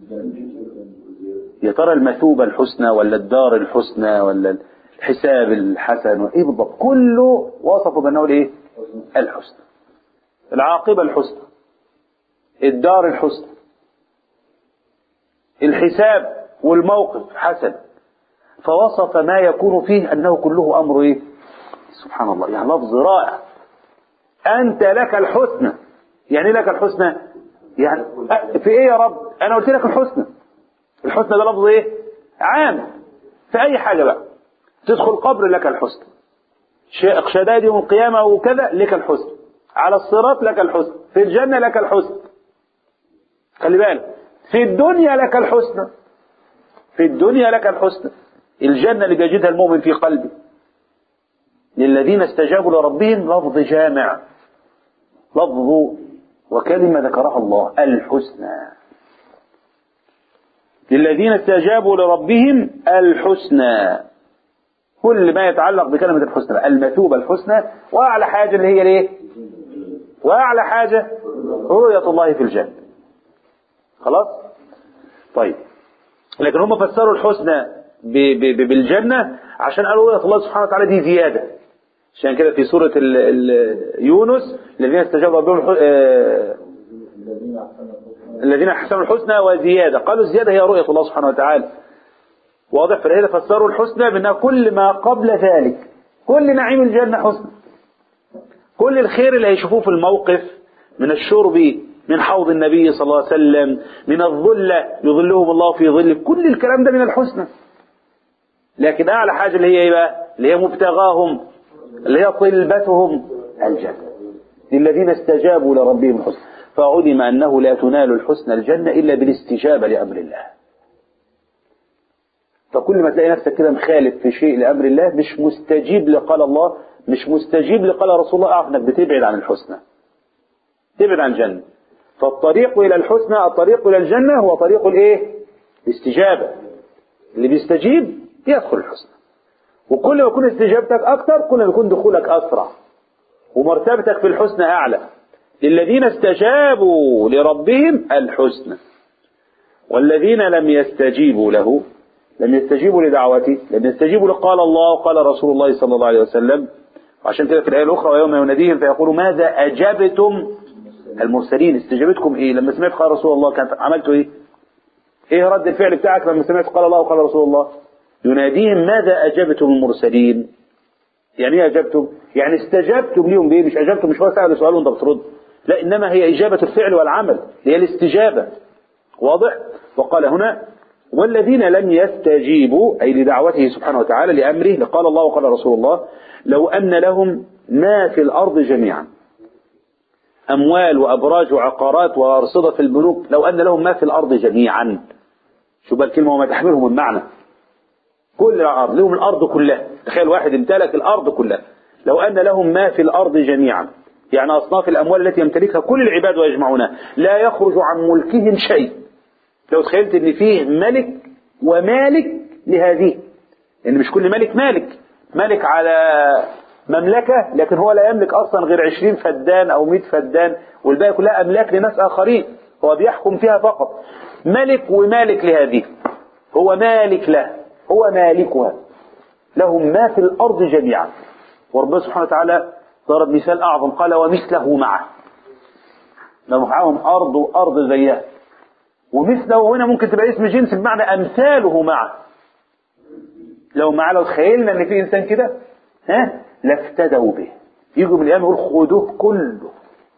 يا ترى المثوبة الحسنى ولا الدار الحسنى ولا الحساب الحسن ايه بالضبط كله وصفه بانه الايه الحسنى العاقبة الحسنى الدار الحسنى الحساب والموقف حسن فوصف ما يكون فيه انه كله امر ايه سبحان الله يعني لفظ رائع انت لك الحسنى يعني إيه لك الحسنى يعني أ- في ايه يا رب انا قلت لك الحسنى الحسنى ده لفظ ايه عام في اي حاجه بقى تدخل قبر لك الحسنى ش- شدائد يوم القيامه وكذا لك الحسنى على الصراط لك الحسنى في الجنه لك الحسنى خلي بالك في الدنيا لك الحسنى في الدنيا لك الحسنى الجنة اللي بيجدها المؤمن في قلبه للذين استجابوا لربهم لفظ جامع لفظ وكلمة ذكرها الله الحسنى للذين استجابوا لربهم الحسنى كل ما يتعلق بكلمة الحسنى المثوبة الحسنى وأعلى حاجة اللي هي ليه وأعلى حاجة رؤية الله في الجنة خلاص طيب لكن هم فسروا الحسنى ب- ب- ب- بالجنة عشان قالوا رؤية الله سبحانه وتعالى دي زيادة عشان كده في سورة ال ال يونس الذين استجابوا ربهم الح- آه، الذين احسنوا الحسنى وزيادة قالوا الزيادة هي رؤية الله سبحانه وتعالى واضح فلهذا فسروا الحسنى بأنها كل ما قبل ذلك كل نعيم الجنة حسنى كل الخير اللي هيشوفوه في الموقف من الشرب من حوض النبي صلى الله عليه وسلم من الظلة يظلهم الله في ظله كل الكلام ده من الحسنى لكن أعلى حاجة اللي هي إيه بقى اللي هي مبتغاهم اللي هي طلبتهم الجنة للذين استجابوا لربهم الحسنى فعلم أنه لا تنال الحسنى الجنة إلا بالاستجابة لأمر الله فكل ما تلاقي نفسك كده مخالف في شيء لأمر الله مش مستجيب لقال الله مش مستجيب لقال رسول الله اعرف انك بتبعد عن الحسنى تبعد عن الجنة فالطريق إلى الحسنى الطريق إلى الجنة هو طريق الإيه الاستجابة اللي بيستجيب يدخل الحسنى وكل ما يكون استجابتك أكثر كل ما يكون دخولك أسرع ومرتبتك في الحسنى أعلى للذين استجابوا لربهم الحسنى والذين لم يستجيبوا له لم يستجيبوا لدعوته لم يستجيبوا لقال الله وقال رسول الله صلى الله عليه وسلم وعشان كده في الآية الأخرى ويوم يناديهم فيقولوا ماذا أجبتم المرسلين استجابتكم إيه لما سمعت قال رسول الله كانت عملتوا إيه إيه رد الفعل بتاعك لما سمعت قال الله وقال رسول الله يناديهم ماذا أجبتم المرسلين يعني ايه أجبتم يعني استجبتم ليهم بإيه مش أجبتم مش هو سأل سؤال وأنت بترد لا إنما هي إجابة الفعل والعمل هي الاستجابة واضح وقال هنا والذين لم يستجيبوا أي لدعوته سبحانه وتعالى لأمره لقال الله وقال رسول الله لو أن لهم ما في الأرض جميعا أموال وأبراج وعقارات وأرصدة في البنوك لو أن لهم ما في الأرض جميعا شو بقى الكلمة وما تحملهم المعنى كل الأرض لهم الأرض كلها تخيل واحد امتلك الأرض كلها لو أن لهم ما في الأرض جميعا يعني أصناف الأموال التي يمتلكها كل العباد ويجمعونها لا يخرج عن ملكهم شيء لو تخيلت ان فيه ملك ومالك لهذه ان مش كل ملك مالك ملك على مملكة لكن هو لا يملك اصلا غير عشرين فدان او مئة فدان والباقي كلها املاك لناس اخرين هو بيحكم فيها فقط ملك ومالك لهذه هو مالك له هو مالكها لهم ما في الارض جميعا وربنا سبحانه وتعالى ضرب مثال اعظم قال ومثله معه لو معاهم ارض وارض زيها ومثله هنا ممكن تبقى اسم جنس بمعنى أمثاله معه لو معاه لو تخيلنا ان في انسان كده ها لافتدوا به يجوا من الايام يقول خذوه كله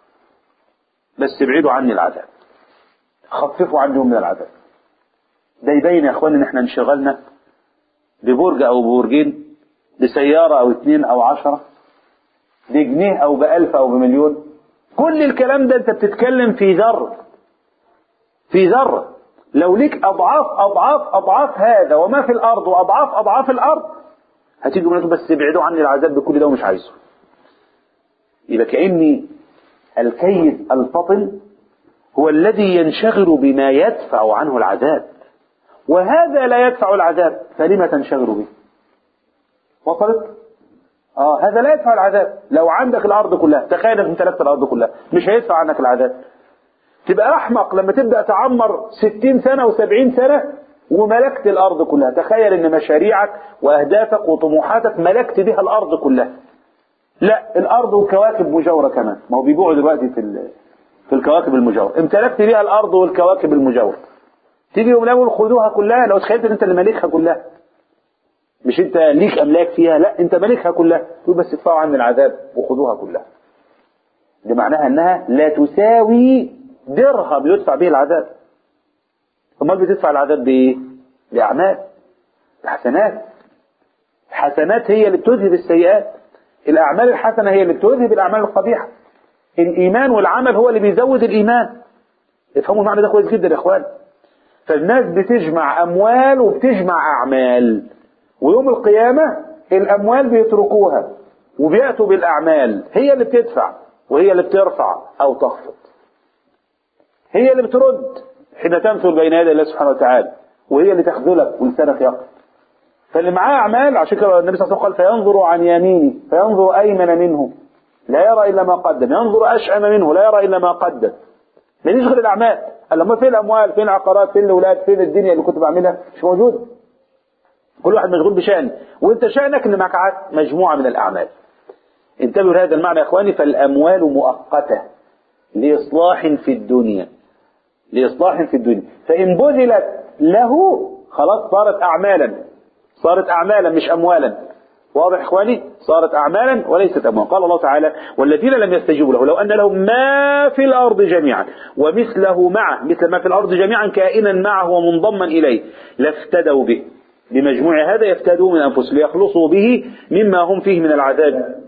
بس ابعدوا عني العذاب خففوا عنهم من العذاب ده يبين يا اخوان ان احنا انشغلنا ببرج او ببرجين بسيارة او اثنين او عشرة بجنيه أو بألف أو بمليون كل الكلام ده أنت بتتكلم في ذر في ذرة لو ليك أضعاف أضعاف أضعاف هذا وما في الأرض وأضعاف أضعاف الأرض هتيجي منك بس ابعدوا عني العذاب بكل ده ومش عايزه يبقى كأني الكيس الفطن هو الذي ينشغل بما يدفع عنه العذاب وهذا لا يدفع العذاب فلما تنشغل به وصلت اه هذا لا يدفع العذاب لو عندك الارض كلها تخيل انك امتلكت الارض كلها مش هيدفع عنك العذاب تبقى احمق لما تبدا تعمر ستين سنه وسبعين سنه وملكت الارض كلها تخيل ان مشاريعك واهدافك وطموحاتك ملكت بها الارض كلها لا الارض والكواكب مجاوره كمان ما هو بيبيعوا دلوقتي في ال- في الكواكب المجاوره امتلكت بها الارض والكواكب المجاوره تيجي يوم الاول خدوها كلها لو تخيلت ان انت اللي مالكها كلها مش انت ليك املاك فيها لا انت مالكها كلها تقول بس ادفعوا عني العذاب وخدوها كلها ده معناها انها لا تساوي درهم يدفع به العذاب امال بتدفع العذاب بايه باعمال بحسنات الحسنات هي اللي بتذهب السيئات الاعمال الحسنه هي اللي بتذهب الاعمال القبيحه الايمان والعمل هو اللي بيزود الايمان افهموا المعنى ده كويس جدا يا اخوان فالناس بتجمع اموال وبتجمع اعمال ويوم القيامه الاموال بيتركوها وبياتوا بالاعمال هي اللي بتدفع وهي اللي بترفع او تخفض هي اللي بترد حين تمثل بين يدي الله سبحانه وتعالى وهي اللي تخذلك ولسانك يقف فاللي معاه اعمال عشان كده النبي صلى الله عليه وسلم قال فينظر عن يمينه فينظر ايمن منه لا يرى الا ما قدم ينظر اشأم منه لا يرى الا ما قدم ما يشغل الاعمال قال لما فين الاموال فين العقارات فين الاولاد فين الدنيا اللي كنت بعملها مش موجوده كل واحد مشغول بشأن وانت شأنك ان معك عاد مجموعه من الاعمال انتبهوا لهذا المعنى يا اخواني فالاموال مؤقته لاصلاح في الدنيا لإصلاح في الدنيا فإن بذلت له خلاص صارت أعمالا صارت أعمالا مش أموالا واضح إخواني صارت أعمالا وليست أموالا قال الله تعالى والذين لم يستجيبوا له لو أن لهم ما في الأرض جميعا ومثله معه مثل ما في الأرض جميعا كائنا معه ومنضما إليه لافتدوا به بمجموع هذا يفتدوا من أنفسهم ليخلصوا به مما هم فيه من العذاب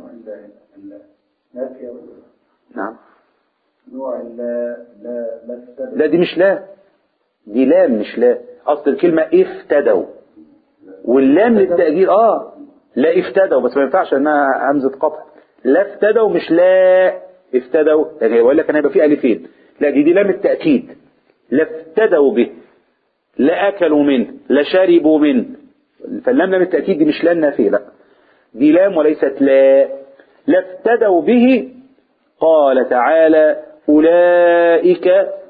نعم نوع لا لا لا تستدعي لا دي مش لا دي لام مش لا اصل الكلمة افتدوا واللام للتأجيل اه لا افتدوا بس ما ينفعش انها همزة قطع لا افتدوا مش لا افتدوا يعني يقول لك انا هيبقى في الفين لا دي دي لام التأكيد لا افتدوا به لا اكلوا منه لا شربوا منه فاللام لام التأكيد دي مش لا النافية لا دي لام وليست لا لا افتدوا به قال تعالى أولئك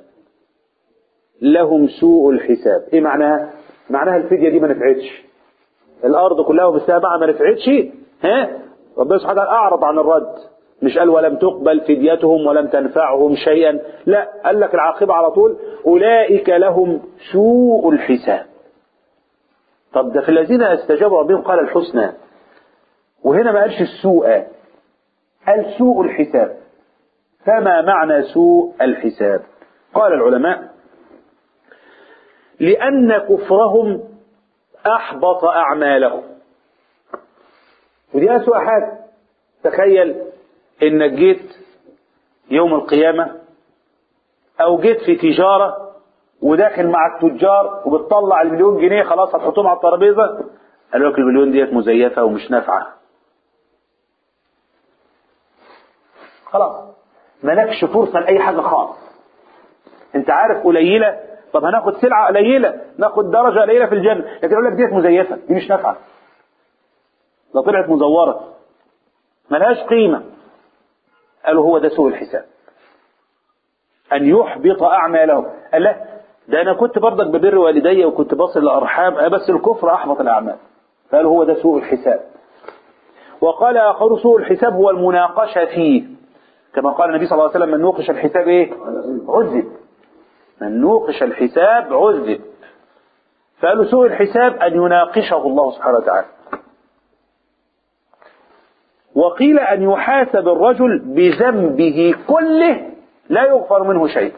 لهم سوء الحساب ايه معناها معناها الفدية دي ما نفعتش الارض كلها وبالسابعة ما نفعتش ها ربنا سبحانه وتعالى اعرض عن الرد مش قال ولم تقبل فديتهم ولم تنفعهم شيئا لا قال لك العاقبة على طول أولئك لهم سوء الحساب طب ده في الذين استجابوا ربهم قال الحسنى وهنا ما قالش السوء قال سوء الحساب فما معنى سوء الحساب قال العلماء لأن كفرهم أحبط أعمالهم ودي أسوأ حاجة تخيل إنك جيت يوم القيامة أو جيت في تجارة وداخل مع التجار وبتطلع المليون جنيه خلاص هتحطهم على الترابيزة قالوا لك المليون ديت مزيفة ومش نافعة خلاص مالكش فرصة لأي حاجة خالص انت عارف قليلة طب هناخد سلعة قليلة ناخد درجة قليلة في الجنة لكن يقول لك ديت مزيفة دي مش نافعة ده طلعت مزورة ملهاش قيمة قالوا هو ده سوء الحساب أن يحبط أعمالهم قال لا ده أنا كنت برضك ببر والدي وكنت بصل لأرحام آه بس الكفر أحبط الأعمال قالوا هو ده سوء الحساب وقال آخر سوء الحساب هو المناقشة فيه كما قال النبي صلى الله عليه وسلم من نوقش الحساب ايه عذب من نوقش الحساب عذب فقالوا سوء الحساب أن يناقشه الله سبحانه وتعالى وقيل أن يحاسب الرجل بذنبه كله لا يغفر منه شيء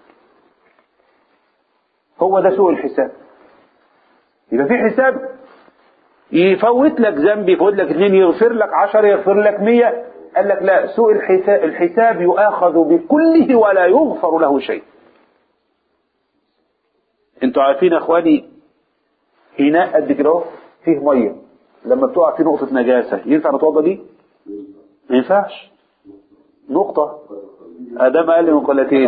هو ده سوء الحساب يبقى في حساب يفوت لك ذنب يفوت لك اثنين يغفر لك عشر يغفر لك مية قال لك لا سوء الحساب, الحساب يؤاخذ بكله ولا يغفر له شيء انتوا عارفين يا اخواني إناء قد كده اهو فيه ميه لما بتقع فيه نقطة نجاسة ينفع نتوضى بيه؟ ما ينفعش نقطة آدم أقل من قلتين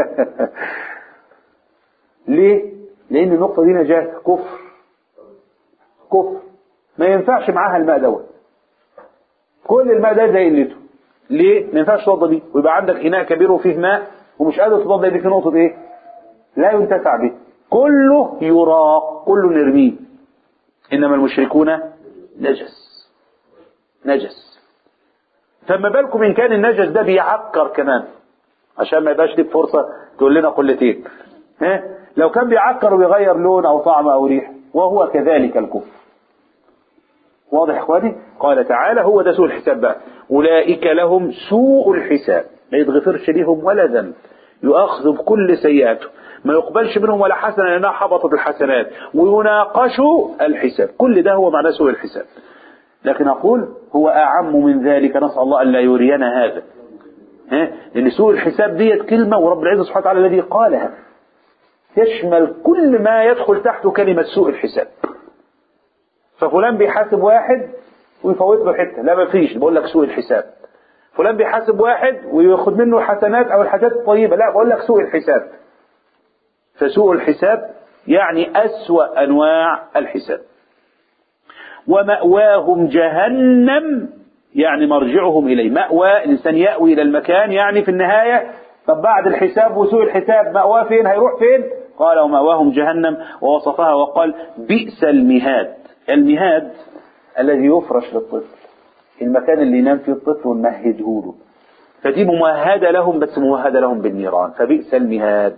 ليه؟ لأن النقطة دي نجاسة كفر كفر ما ينفعش معاها الماء دوت كل الماء ده زي قلته ليه؟ ما ينفعش تتوضى بيه ويبقى عندك إناء كبير وفيه ماء ومش قادر تتوضى بيه في نقطة إيه؟ لا ينتفع به كله يراق كله نرميه إنما المشركون نجس نجس فما بالكم إن كان النجس ده بيعكر كمان عشان ما يبقاش ليك فرصة تقول لنا قلتين ها لو كان بيعكر ويغير لون أو طعم أو ريح وهو كذلك الكفر واضح يا اخواني قال تعالى هو ده سوء الحساب بقى أولئك لهم سوء الحساب ما يتغفرش ليهم ولا ذنب يؤخذ بكل سيئاته ما يقبلش منهم ولا حسنة لأنها حبطت الحسنات ويناقشوا الحساب كل ده هو معنى سوء الحساب لكن أقول هو أعم من ذلك نسأل الله أن لا يرينا هذا ها؟ لأن سوء الحساب ديت كلمة ورب العزة سبحانه وتعالى الذي قالها يشمل كل ما يدخل تحته كلمة سوء الحساب ففلان بيحاسب واحد ويفوت له حتة لا ما فيش بقول لك سوء الحساب فلان بيحاسب واحد وياخد منه الحسنات أو الحاجات الطيبة لا بقول لك سوء الحساب فسوء الحساب يعني أسوأ أنواع الحساب ومأواهم جهنم يعني مرجعهم إليه مأوى الإنسان يأوي إلى المكان يعني في النهاية طب بعد الحساب وسوء الحساب مأواه فين هيروح فين قال ومأواهم جهنم ووصفها وقال بئس المهاد المهاد الذي يفرش للطفل المكان اللي ينام فيه الطفل ونمهده له فدي ممهدة لهم بس ممهدة لهم بالنيران فبئس المهاد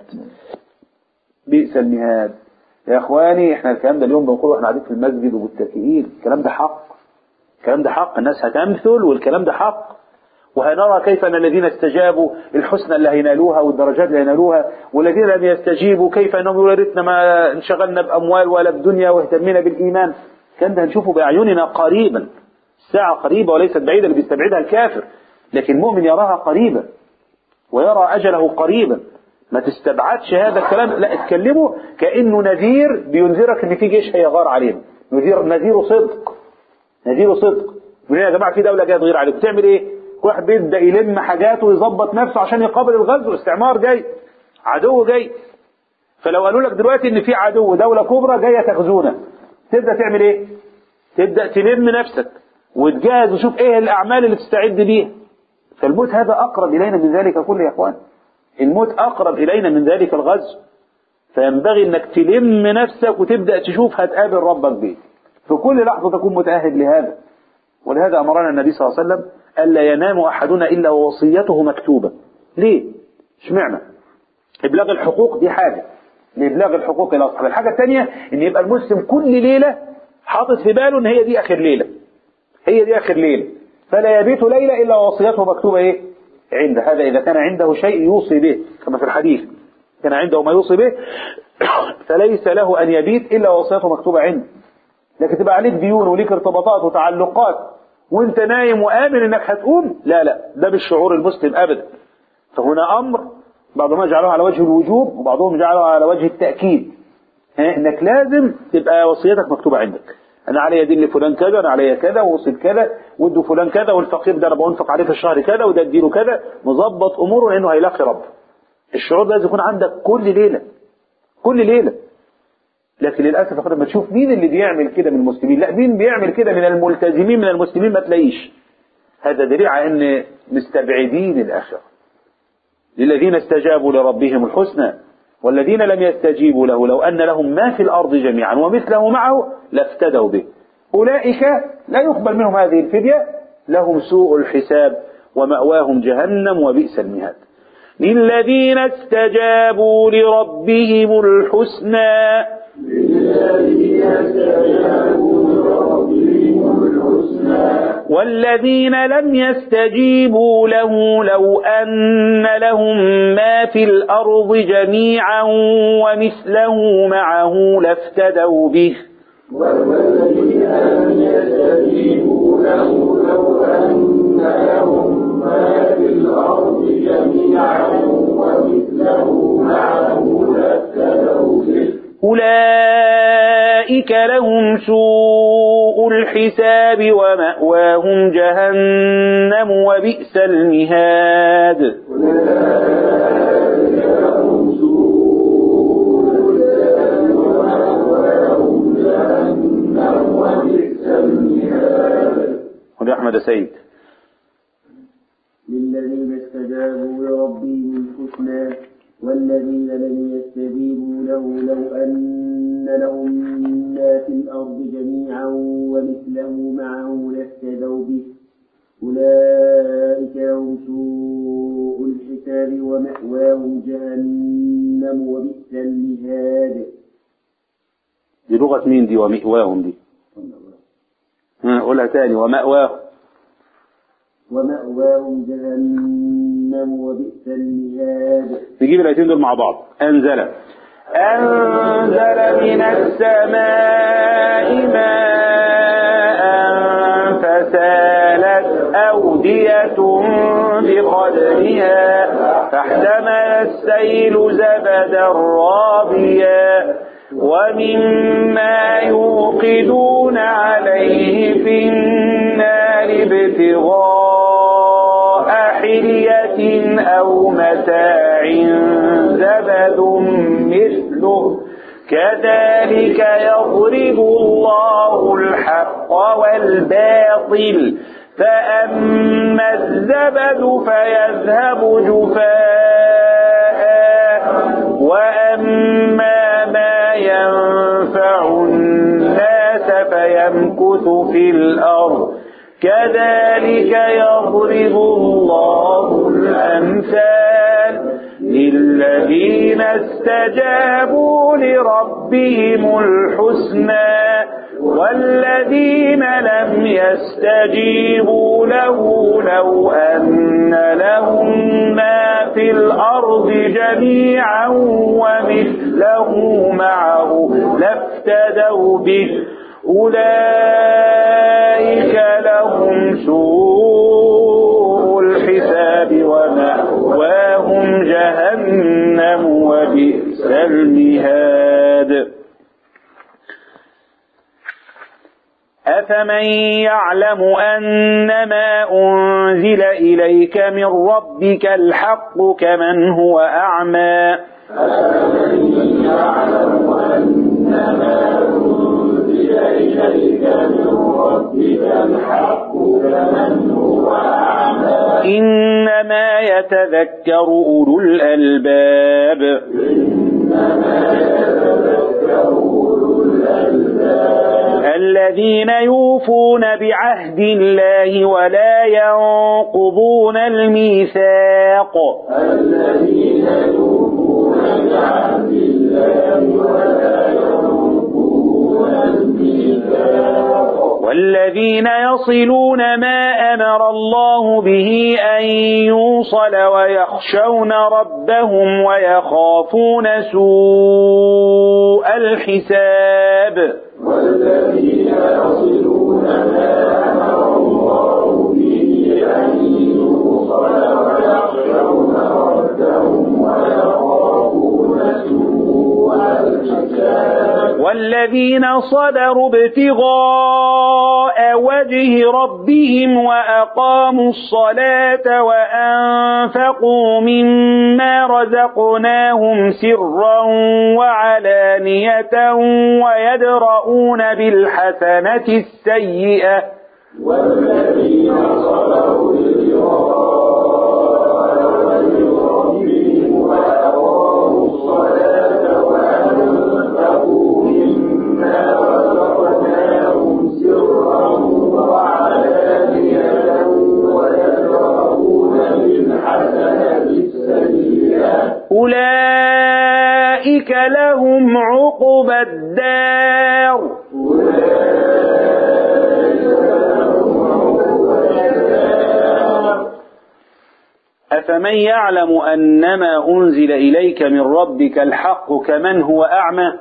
بئس المهاد يا اخواني احنا الكلام ده اليوم بنقوله واحنا قاعدين في المسجد ومتكئين الكلام ده حق الكلام ده حق الناس هتمثل والكلام ده حق وهنرى كيف ان الذين استجابوا الحسنى اللي هينالوها والدرجات اللي هينالوها والذين لم يستجيبوا كيف انهم يقولوا ريتنا ما انشغلنا باموال ولا بدنيا واهتمينا بالايمان كان ده هنشوفه باعيننا قريبا الساعه قريبه وليست بعيده اللي بيستبعدها الكافر لكن المؤمن يراها قريبا ويرى اجله قريبا ما تستبعدش هذا الكلام لا اتكلمه كانه نذير بينذرك ان في جيش هيغار علينا نذير نذير صدق نذير صدق يقول يا جماعه في دوله جايه تغير عليكم تعمل ايه؟ واحد بيبدا يلم حاجاته ويظبط نفسه عشان يقابل الغزو استعمار جاي عدو جاي فلو قالوا لك دلوقتي ان في عدو دوله كبرى جايه تغزونا تبدا تعمل ايه؟ تبدا تلم نفسك وتجهز وشوف ايه الاعمال اللي تستعد بيها فالموت هذا اقرب الينا من ذلك كله يا اخوان الموت أقرب إلينا من ذلك الغزو فينبغي أنك تلم نفسك وتبدأ تشوف هتقابل ربك بيه في كل لحظة تكون متأهب لهذا ولهذا أمرنا النبي صلى الله عليه وسلم ألا ينام أحدنا إلا ووصيته مكتوبة ليه؟ اشمعنى؟ إبلاغ الحقوق دي حاجة لإبلاغ الحقوق إلى أصحاب الحاجة الثانية أن يبقى المسلم كل ليلة حاطط في باله أن هي دي آخر ليلة هي دي آخر ليلة فلا يبيت ليلة إلا ووصيته مكتوبة إيه؟ عنده هذا إذا كان عنده شيء يوصي به كما في الحديث كان عنده ما يوصي به فليس له أن يبيت إلا وصيته مكتوبة عنده لكن تبقى عليك ديون وليك ارتباطات وتعلقات وانت نايم وآمن انك هتقوم لا لا ده بالشعور المسلم أبدا فهنا أمر بعضهم جعله على وجه الوجوب وبعضهم جعله على وجه التأكيد انك لازم تبقى وصيتك مكتوبة عندك انا علي دين لفلان كذا انا علي كذا ووصل كذا وادوا فلان كذا والفقير ده انا بنفق عليه في الشهر كذا وده اديله كذا مظبط اموره لانه هيلاقي رب الشعور ده لازم يكون عندك كل ليله كل ليله لكن للاسف يا لما تشوف مين اللي بيعمل كده من المسلمين لا مين بيعمل كده من الملتزمين من المسلمين ما تلاقيش هذا دليل على ان مستبعدين الاخره للذين استجابوا لربهم الحسنى والذين لم يستجيبوا له لو أن لهم ما في الأرض جميعا ومثله معه لافتدوا به أولئك لا يقبل منهم هذه الفدية لهم سوء الحساب ومأواهم جهنم وبئس المهاد للذين استجابوا لربهم الحسنى والذين لم يستجيبوا له لو أن لهم ما في الأرض جميعا ومثله معه لافتدوا به والذين لم يستجيبوا له لو أن لهم ما في الأرض جميعا ومثله معه لافتدوا به أولئك لهم سوء الحساب ومأواهم جهنم وبئس المهاد لهم سوء الحساب ومأواهم جهنم وبئس المهاد خذ أحمد سيد للذين استجابوا لربهم الحسنى والذين لم يستجيبوا له لو أن لهم ما في الأرض جميعا ومثله معه لافتدوا به أولئك لهم سوء الحساب ومأواهم جهنم وبئس المهاد دي لغة مين دي ومأواهم دي ها قولها تاني ومأواهم ومأواهم جهنم وبئس المهاد نجيب الآيتين دول مع بعض أنزل أنزل من السماء ماء فسالت أودية بقدرها فاحتمل السيل زبدا رابيا ومما يوقدون عليه في النار ابتغاء حلية أو متاع زبد مثله كذلك يضرب الله الحق والباطل فأما الزبد فيذهب جفاء وأما ما ينفع الناس فيمكث في الأرض كذلك يضرب الله الأمثال للذين استجابوا لربهم الحسنى والذين لم يستجيبوا له لو أن لهم ما في الأرض جميعا ومثله معه لافتدوا به أولئك لهم سوء الحساب ومأواهم جهنم وبئس المهاد أفمن يعلم أنما أنزل إليك من ربك الحق كمن هو أعمى أفمن يعلم أنما أنزل إليك من ربك الحق كمن هو أعمى إنما يتذكر أولو الألباب إنما يتذكر أولو الألباب الذين يوفون بعهد الله ولا ينقضون الميثاق الذين يوفون بعهد الله ولا ينقضون الميثاق والذين يصلون ما أمر الله به أن يوصل ويخشون ربهم ويخافون سوء الحساب والذين يصلون ما أمر الله به أن يوصل ويخشون ربهم ويخافون سوء الحساب والذين صبروا ابتغاء وجه ربهم وأقاموا الصلاة وأنفقوا مما رزقناهم سرا وعلانية ويدرؤون بالحسنة السيئة والذين صبروا ابتغاء وجه ربهم وأقاموا الصلاة وأنفقوا مما رزقناهم سرا وعلانية ويدرؤون بالحسنة السيئة أولئك لهم عقبى الدار أفمن يعلم أنما أنزل إليك من ربك الحق كمن هو أعمى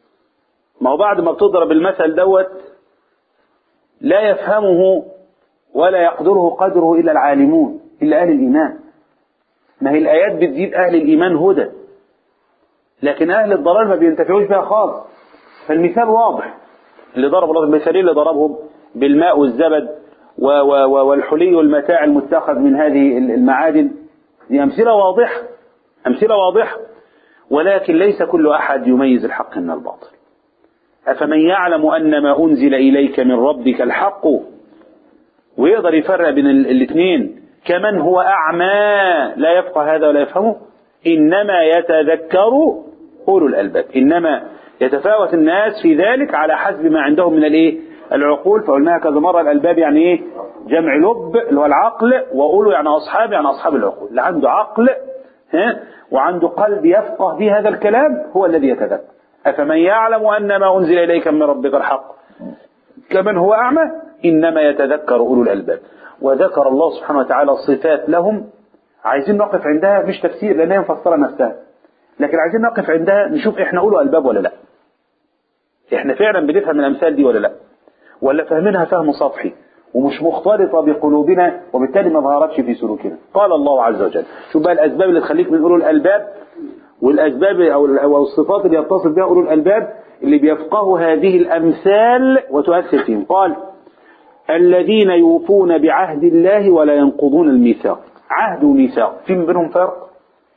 ما هو بعد ما بتضرب المثل دوت لا يفهمه ولا يقدره قدره إلا العالمون إلا أهل الإيمان ما هي الآيات بتزيد أهل الإيمان هدى لكن أهل الضلال ما بينتفعوش بها خالص فالمثال واضح اللي ضرب الله المثالين اللي ضربهم بالماء والزبد و و و والحلي والمتاع المتخذ من هذه المعادن دي أمثلة واضحة أمثلة واضحة ولكن ليس كل أحد يميز الحق من الباطل أفمن يعلم أن ما أنزل إليك من ربك الحق ويقدر يفرق بين الاثنين كمن هو أعمى لا يفقه هذا ولا يفهمه إنما يتذكر أولو الألباب إنما يتفاوت الناس في ذلك على حسب ما عندهم من الإيه العقول فقلناها كذا مرة الألباب يعني إيه جمع لب اللي هو العقل وأولو يعني أصحاب يعني أصحاب العقول اللي عنده عقل ها وعنده قلب يفقه به هذا الكلام هو الذي يتذكر أفمن يعلم أن ما أنزل إليك من ربك الحق كمن هو أعمى إنما يتذكر أولو الألباب وذكر الله سبحانه وتعالى صفات لهم عايزين نقف عندها مش تفسير لأنها مفسرة نفسها لكن عايزين نقف عندها نشوف إحنا أولو ألباب ولا لا إحنا فعلا بنفهم الأمثال دي ولا لا ولا فاهمينها فهم سطحي ومش مختلطة بقلوبنا وبالتالي ما ظهرتش في سلوكنا قال الله عز وجل شوف بقى الأسباب اللي تخليك من أولو الألباب والأسباب أو أو الصفات اللي يتصل بها أولو الألباب اللي بيفقهوا هذه الأمثال وتؤثر فيهم قال الذين يوفون بعهد الله ولا ينقضون الميثاق عهد وميثاق في من بينهم فرق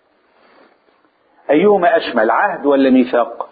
أيهما أشمل عهد ولا ميثاق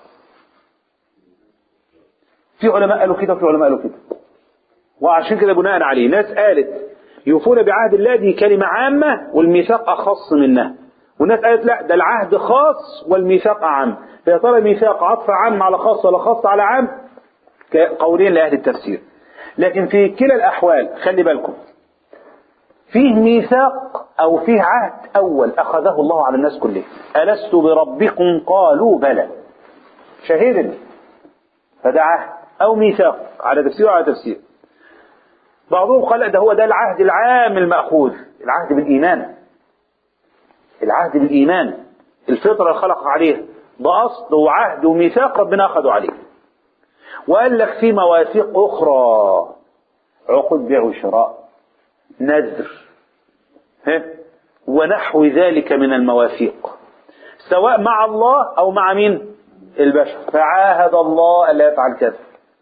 في علماء قالوا كده وفي علماء قالوا كده وعشان كده بناء عليه ناس قالت يوفون بعهد الله دي كلمة عامة والميثاق أخص منها والناس قالت لا ده العهد خاص والميثاق عام فيا ترى الميثاق عطف عام على خاص ولا خاص على عام قولين لأهل التفسير لكن في كلا الأحوال خلي بالكم فيه ميثاق أو فيه عهد أول أخذه الله على الناس كلهم ألست بربكم قالوا بلى شهيدا فده عهد أو ميثاق على تفسير وعلى تفسير بعضهم قال ده هو ده العهد العام المأخوذ العهد بالإيمان العهد بالإيمان الفطرة اللي خلق عليها ده أصل وعهد وميثاق ربنا أخذوا عليه وقال لك في مواثيق أخرى عقود بيع وشراء نذر ها ونحو ذلك من المواثيق سواء مع الله أو مع مين البشر فعاهد الله ألا يفعل كذا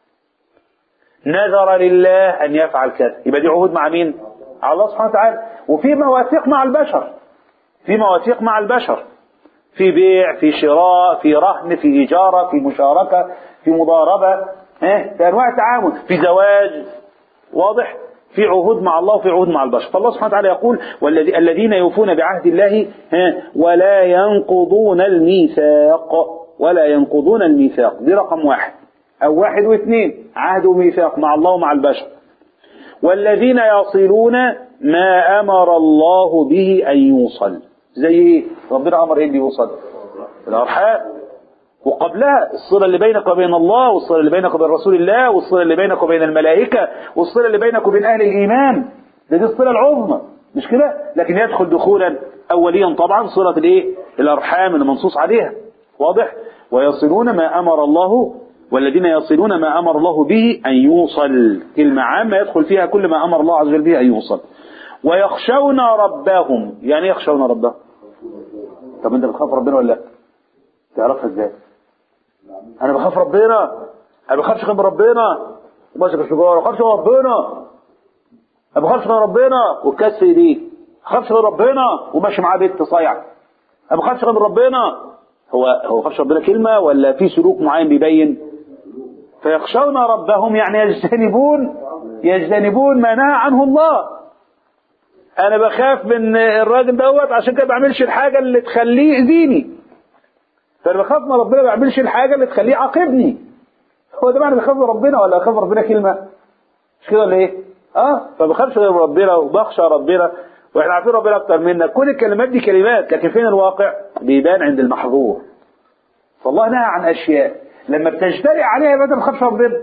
نذر لله أن يفعل كذا يبقى دي عهود مع مين على الله سبحانه وتعالى وفي مواثيق مع البشر في مواثيق مع البشر في بيع في شراء في رهن في إجارة في مشاركة في مضاربة ها في أنواع التعامل في زواج واضح في عهود مع الله وفي عهود مع البشر فالله سبحانه وتعالى يقول والذي الذين يوفون بعهد الله ها ولا ينقضون الميثاق ولا ينقضون الميثاق دي رقم واحد أو واحد واثنين عهد وميثاق مع الله ومع البشر والذين يصلون ما أمر الله به أن يوصل زي ايه ربنا أمر ايه اللي يوصل الأرحام وقبلها الصلة اللي بينك وبين الله والصلة اللي بينك وبين رسول الله والصلة اللي بينك وبين الملائكة والصلة اللي بينك وبين أهل الإيمان ده دي الصلة العظمى مش كده لكن يدخل دخولا أوليا طبعا صلة الايه الأرحام اللي منصوص عليها واضح ويصلون ما أمر الله والذين يصلون ما أمر الله به أن يوصل كلمة عامة يدخل فيها كل ما أمر الله عز وجل به أن يوصل ويخشون ربهم يعني يخشون ربهم طب انت بتخاف ربنا ولا لا تعرفها ازاي انا بخاف ربنا انا بخافش غير من ربنا وماسك السجاره بخافش غير ربنا ما بخافش غير ربنا والكاس في ايديه ما بخافش غير ربنا وماشي معاه بنت صايع ما بخافش غير من ربنا هو هو خافش ربنا كلمه ولا في سلوك معين بيبين فيخشون ربهم يعني يجتنبون يجتنبون ما نهى عنه الله انا بخاف من الراجل دوت عشان كده ما بعملش الحاجه اللي تخليه يأذيني فانا بخاف من ربنا ما بعملش الحاجه اللي تخليه يعاقبني هو ده معنى بخاف من ربنا ولا بخاف من ربنا كلمه مش كده ولا ايه اه فبخافش غير من ربنا وبخشى ربنا واحنا عارفين ربنا اكتر منا كل الكلمات دي كلمات لكن فين الواقع بيبان عند المحظور فالله نهى عن اشياء لما بتجترئ عليها يبقى انت ما تخافش ربنا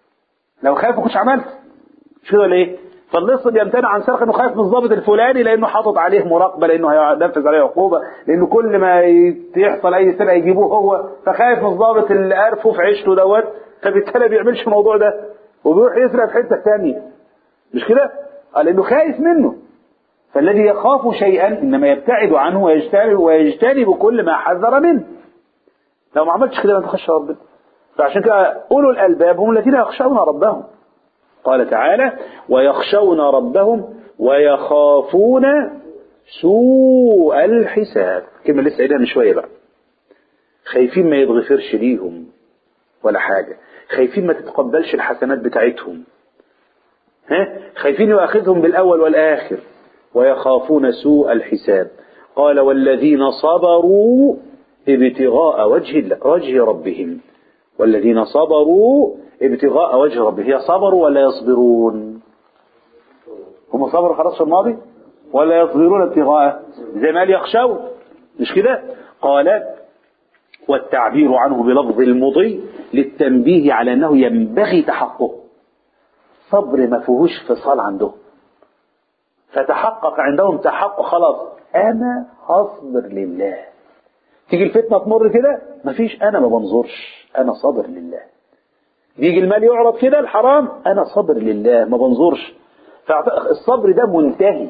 لو خايف ما كنتش عملت مش كده ولا ايه فاللص بيمتنع عن سرقه انه خايف من الضابط الفلاني لانه حاطط عليه مراقبه لانه هينفذ عليه عقوبه لانه كل ما يحصل اي سرقه يجيبوه هو فخايف من الضابط اللي قرفه في عيشته دوت فبالتالي ما بيعملش الموضوع ده وبيروح يسرق في حته ثانيه مش كده قال لأنه خايف منه فالذي يخاف شيئا إنما يبتعد عنه ويجتنب, ويجتنب كل ما حذر منه لو ما عملتش كده ما تخشى ربنا فعشان كده أولو الألباب هم الذين يخشون ربهم قال تعالى ويخشون ربهم ويخافون سوء الحساب كما لسه قايلها من شويه بقى خايفين ما يتغفرش ليهم ولا حاجه خايفين ما تتقبلش الحسنات بتاعتهم ها خايفين يؤاخذهم بالاول والاخر ويخافون سوء الحساب قال والذين صبروا ابتغاء وجه الله وجه ربهم والذين صبروا ابتغاء وجه ربهم هي صبروا ولا يصبرون هم صبروا خلاص في الماضي ولا يصبرون ابتغاء زي ما قال يخشون مش كده قال والتعبير عنه بلفظ المضي للتنبيه على انه ينبغي تحققه صبر ما فيهوش فصال عندهم فتحقق عندهم تحقق خلاص انا هصبر لله تيجي الفتنه تمر كده مفيش انا ما بنظرش انا صابر لله يجي المال يعرض كده الحرام انا صابر لله ما بنظرش فالصبر ده منتهي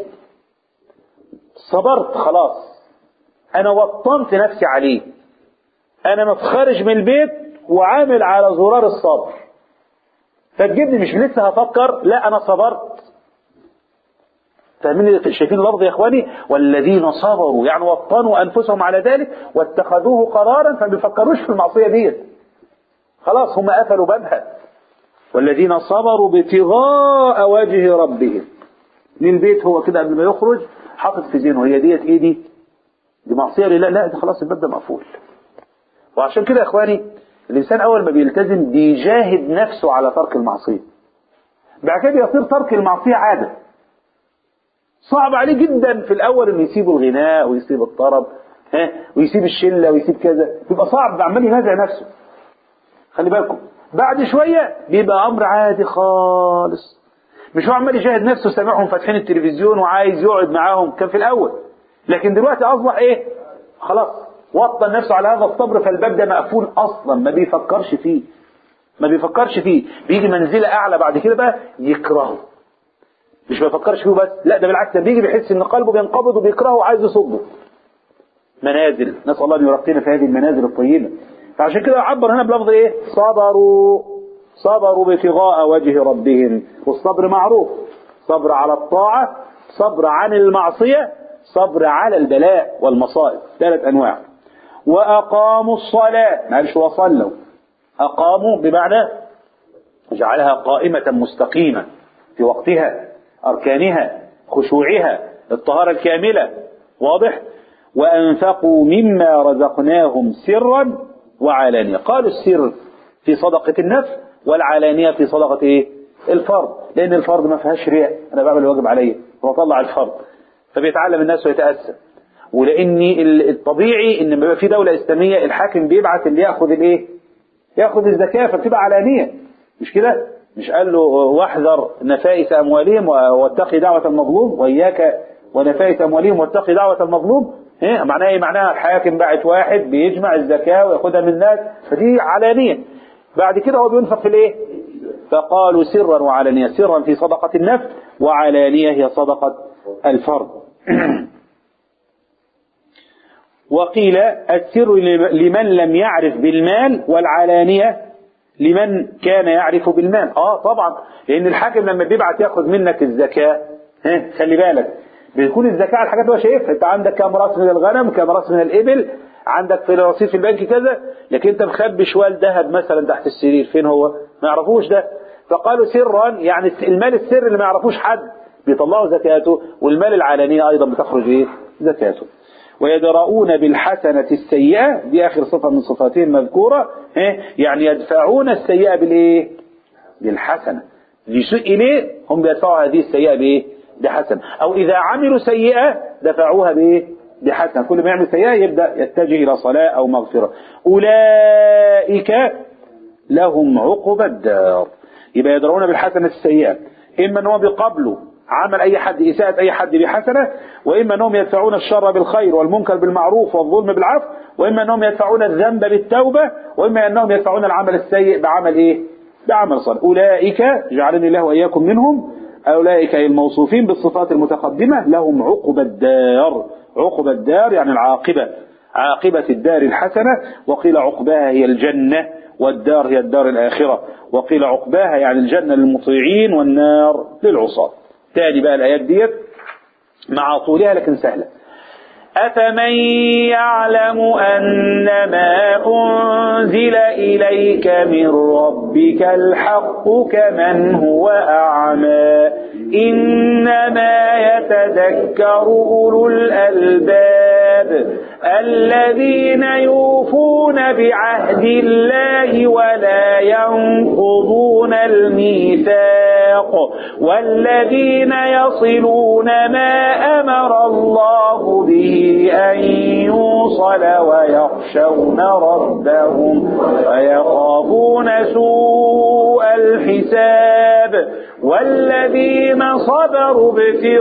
صبرت خلاص انا وطنت نفسي عليه انا متخرج من البيت وعامل على زرار الصبر فتجيبني مش لسه هفكر لا انا صبرت فاهمين شايفين اللفظ يا اخواني والذين صبروا يعني وطنوا انفسهم على ذلك واتخذوه قرارا فما بيفكروش في المعصيه ديت خلاص هم قفلوا بابها والذين صبروا ابتغاء وجه ربهم من البيت هو كده قبل ما يخرج حاطط في ذهنه هي ديت ايه دي؟ دي معصيه لله لا ده خلاص الباب ده مقفول وعشان كده يا اخواني الانسان اول ما بيلتزم بيجاهد نفسه على ترك المعصيه بعد كده يصير ترك المعصيه عاده صعب عليه جدا في الاول انه يسيب الغناء ويسيب الطرب ها ويسيب الشله ويسيب كذا بيبقى صعب عمال ينازع نفسه خلي بالكم بعد شويه بيبقى امر عادي خالص مش هو عمال يجاهد نفسه سامعهم فاتحين التلفزيون وعايز يقعد معاهم كان في الاول لكن دلوقتي اصبح ايه خلاص وطن نفسه على هذا الصبر فالباب ده مقفول اصلا ما بيفكرش فيه ما بيفكرش فيه بيجي منزله اعلى بعد كده بقى يكرهه مش ما بيفكرش فيه بس لا ده بالعكس ده بيجي بيحس ان قلبه بينقبض وبيكرهه وعايز يصده منازل نسال الله ان يرقينا في هذه المنازل الطيبه فعشان كده عبر هنا بلفظ ايه صبروا صبروا ابتغاء وجه ربهم والصبر معروف صبر على الطاعه صبر عن المعصيه صبر على البلاء والمصائب ثلاث انواع واقاموا الصلاه معلش وصلوا اقاموا بمعنى جعلها قائمه مستقيمه في وقتها أركانها خشوعها الطهارة الكاملة واضح وأنفقوا مما رزقناهم سرا وعلانية قالوا السر في صدقة النفس والعلانية في صدقة إيه؟ الفرض لأن الفرض ما فيهاش رياء أنا بعمل الواجب عليا وأطلع الفرض فبيتعلم الناس ويتأسى ولأن الطبيعي إن بيبقى في دولة إسلامية الحاكم بيبعت اللي يأخذ الإيه؟ يأخذ الزكاة فبتبقى علانية مش كده؟ مش قال له واحذر نفائس أموالهم واتقي دعوة المظلوم وإياك ونفائس أموالهم واتقي دعوة المظلوم إيه؟ معناها إيه؟ معناها الحاكم باعت واحد بيجمع الزكاة وياخدها من الناس فدي علانية بعد كده هو بينفق في الإيه؟ فقالوا سرا وعلانية سرا في صدقة النفس وعلانية هي صدقة الفرد وقيل السر لمن لم يعرف بالمال والعلانية لمن كان يعرف بالمال اه طبعا لان الحاكم لما بيبعت ياخد منك الزكاة ها خلي بالك بيكون الزكاة على الحاجات اللي هو شايفها انت عندك كام راس من الغنم كام راس من الابل عندك في رصيد في البنك كذا لكن انت مخبي شوال ذهب مثلا تحت السرير فين هو ما يعرفوش ده فقالوا سرا يعني المال السر اللي ما يعرفوش حد بيطلعوا زكاته والمال العلانية ايضا بتخرج ايه زكاته ويدرؤون بالحسنة السيئة دي آخر صفة من صفاتين مذكورة إيه؟ يعني يدفعون السيئة بالإيه؟ بالحسنة ليسوء إليه هم بيدفعوا هذه السيئة بإيه؟ بحسنة أو إذا عملوا سيئة دفعوها بإيه؟ بحسنة كل ما يعمل سيئة يبدأ يتجه إلى صلاة أو مغفرة أولئك لهم عقب الدار يبقى يدرؤون بالحسنة السيئة إما أنهم بيقابلوا عمل أي حد إساءة أي حد بحسنة وإما أنهم يدفعون الشر بالخير والمنكر بالمعروف والظلم بالعفو وإما أنهم يدفعون الذنب بالتوبة وإما أنهم يدفعون العمل السيء بعمل إيه بعمل صالح أولئك جعلني الله وإياكم منهم أولئك أي الموصوفين بالصفات المتقدمة لهم عقب الدار عقب الدار يعني العاقبة عاقبة الدار الحسنة وقيل عقباها هي الجنة والدار هي الدار الآخرة وقيل عقباها يعني الجنة للمطيعين والنار للعصاة تاني بقى الآيات ديت مع طولها لكن سهلة أفمن يعلم أن ما أنزل إليك من ربك الحق كمن هو أعمى إنما يتذكر أولو الألباب الذين يوفون بعهد الله ولا ينقضون الميثاق والذين يصلون ما أمر الله به أن يوصل ويخشون ربهم ويخافون سوء الحساب والذين صبروا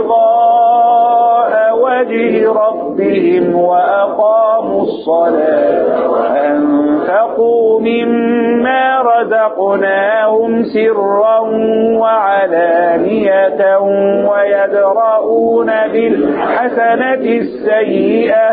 ابتغاء وجه ربهم وأقاموا الصلاة وأنفقوا مما رزقناهم سرا وعلانية ويدرؤون بالحسنة السيئة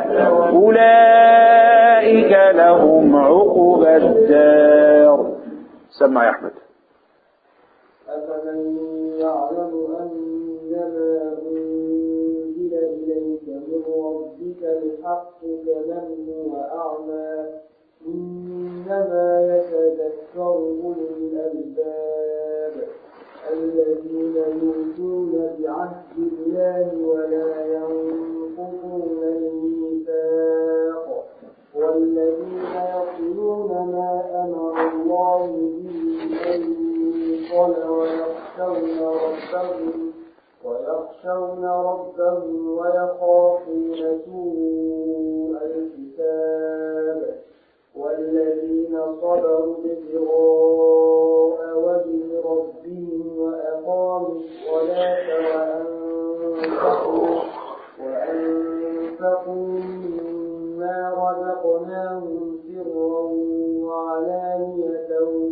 أولئك لهم عقب الدار سمع يا أحمد أفمن يعلم أنما أنزل إليك من ربك الحق كمن هو أعمى إنما يتذكر أولو الألباب الذين يؤتون بعهد الله ولا ينقضون الميثاق والذين يصلون ما أمر الله به أن يوصل ويخشون ربهم ويخشون ربهم ويخافون سوء الحساب والذين صبروا ابتغاء وجه ربهم وأقاموا الصلاة وأنفقوا وأنفقوا مما رزقناهم سرا وعلانية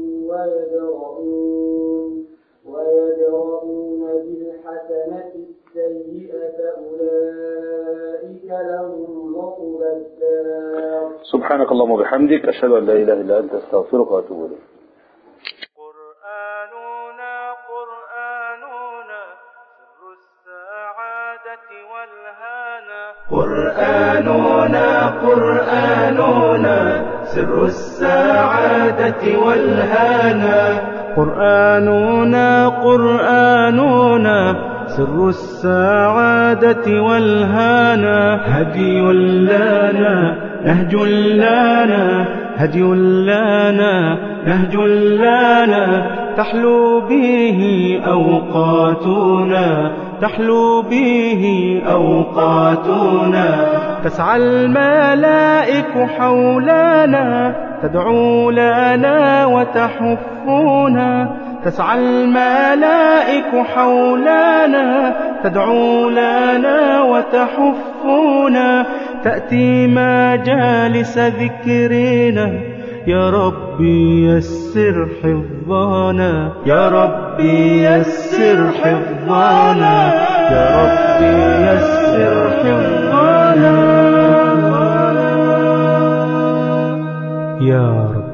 ويدرؤون ويدرؤون بالحسنة السيئة أولئك لهم عقب الدار سبحانك اللهم وبحمدك أشهد أن لا إله إلا أنت أستغفرك وأتوب إليك قرآننا قرآننا سر السعادة والهانا قرآننا قرآننا سر السعادة والهانا قرآننا قرآننا سر السعادة والهانا هدي لنا نهج لنا هدي لنا نهج لنا تحلو به أوقاتنا تحلو به أوقاتنا تسعى الملائك حولنا تدعو لنا وتحفنا تسعى الملائك حولنا تدعو لنا وتحفنا تأتي مجالس ذكرنا يا ربي يسر حفظنا يا ربي يسر حفظنا يا ربي يسر حفظنا يا رب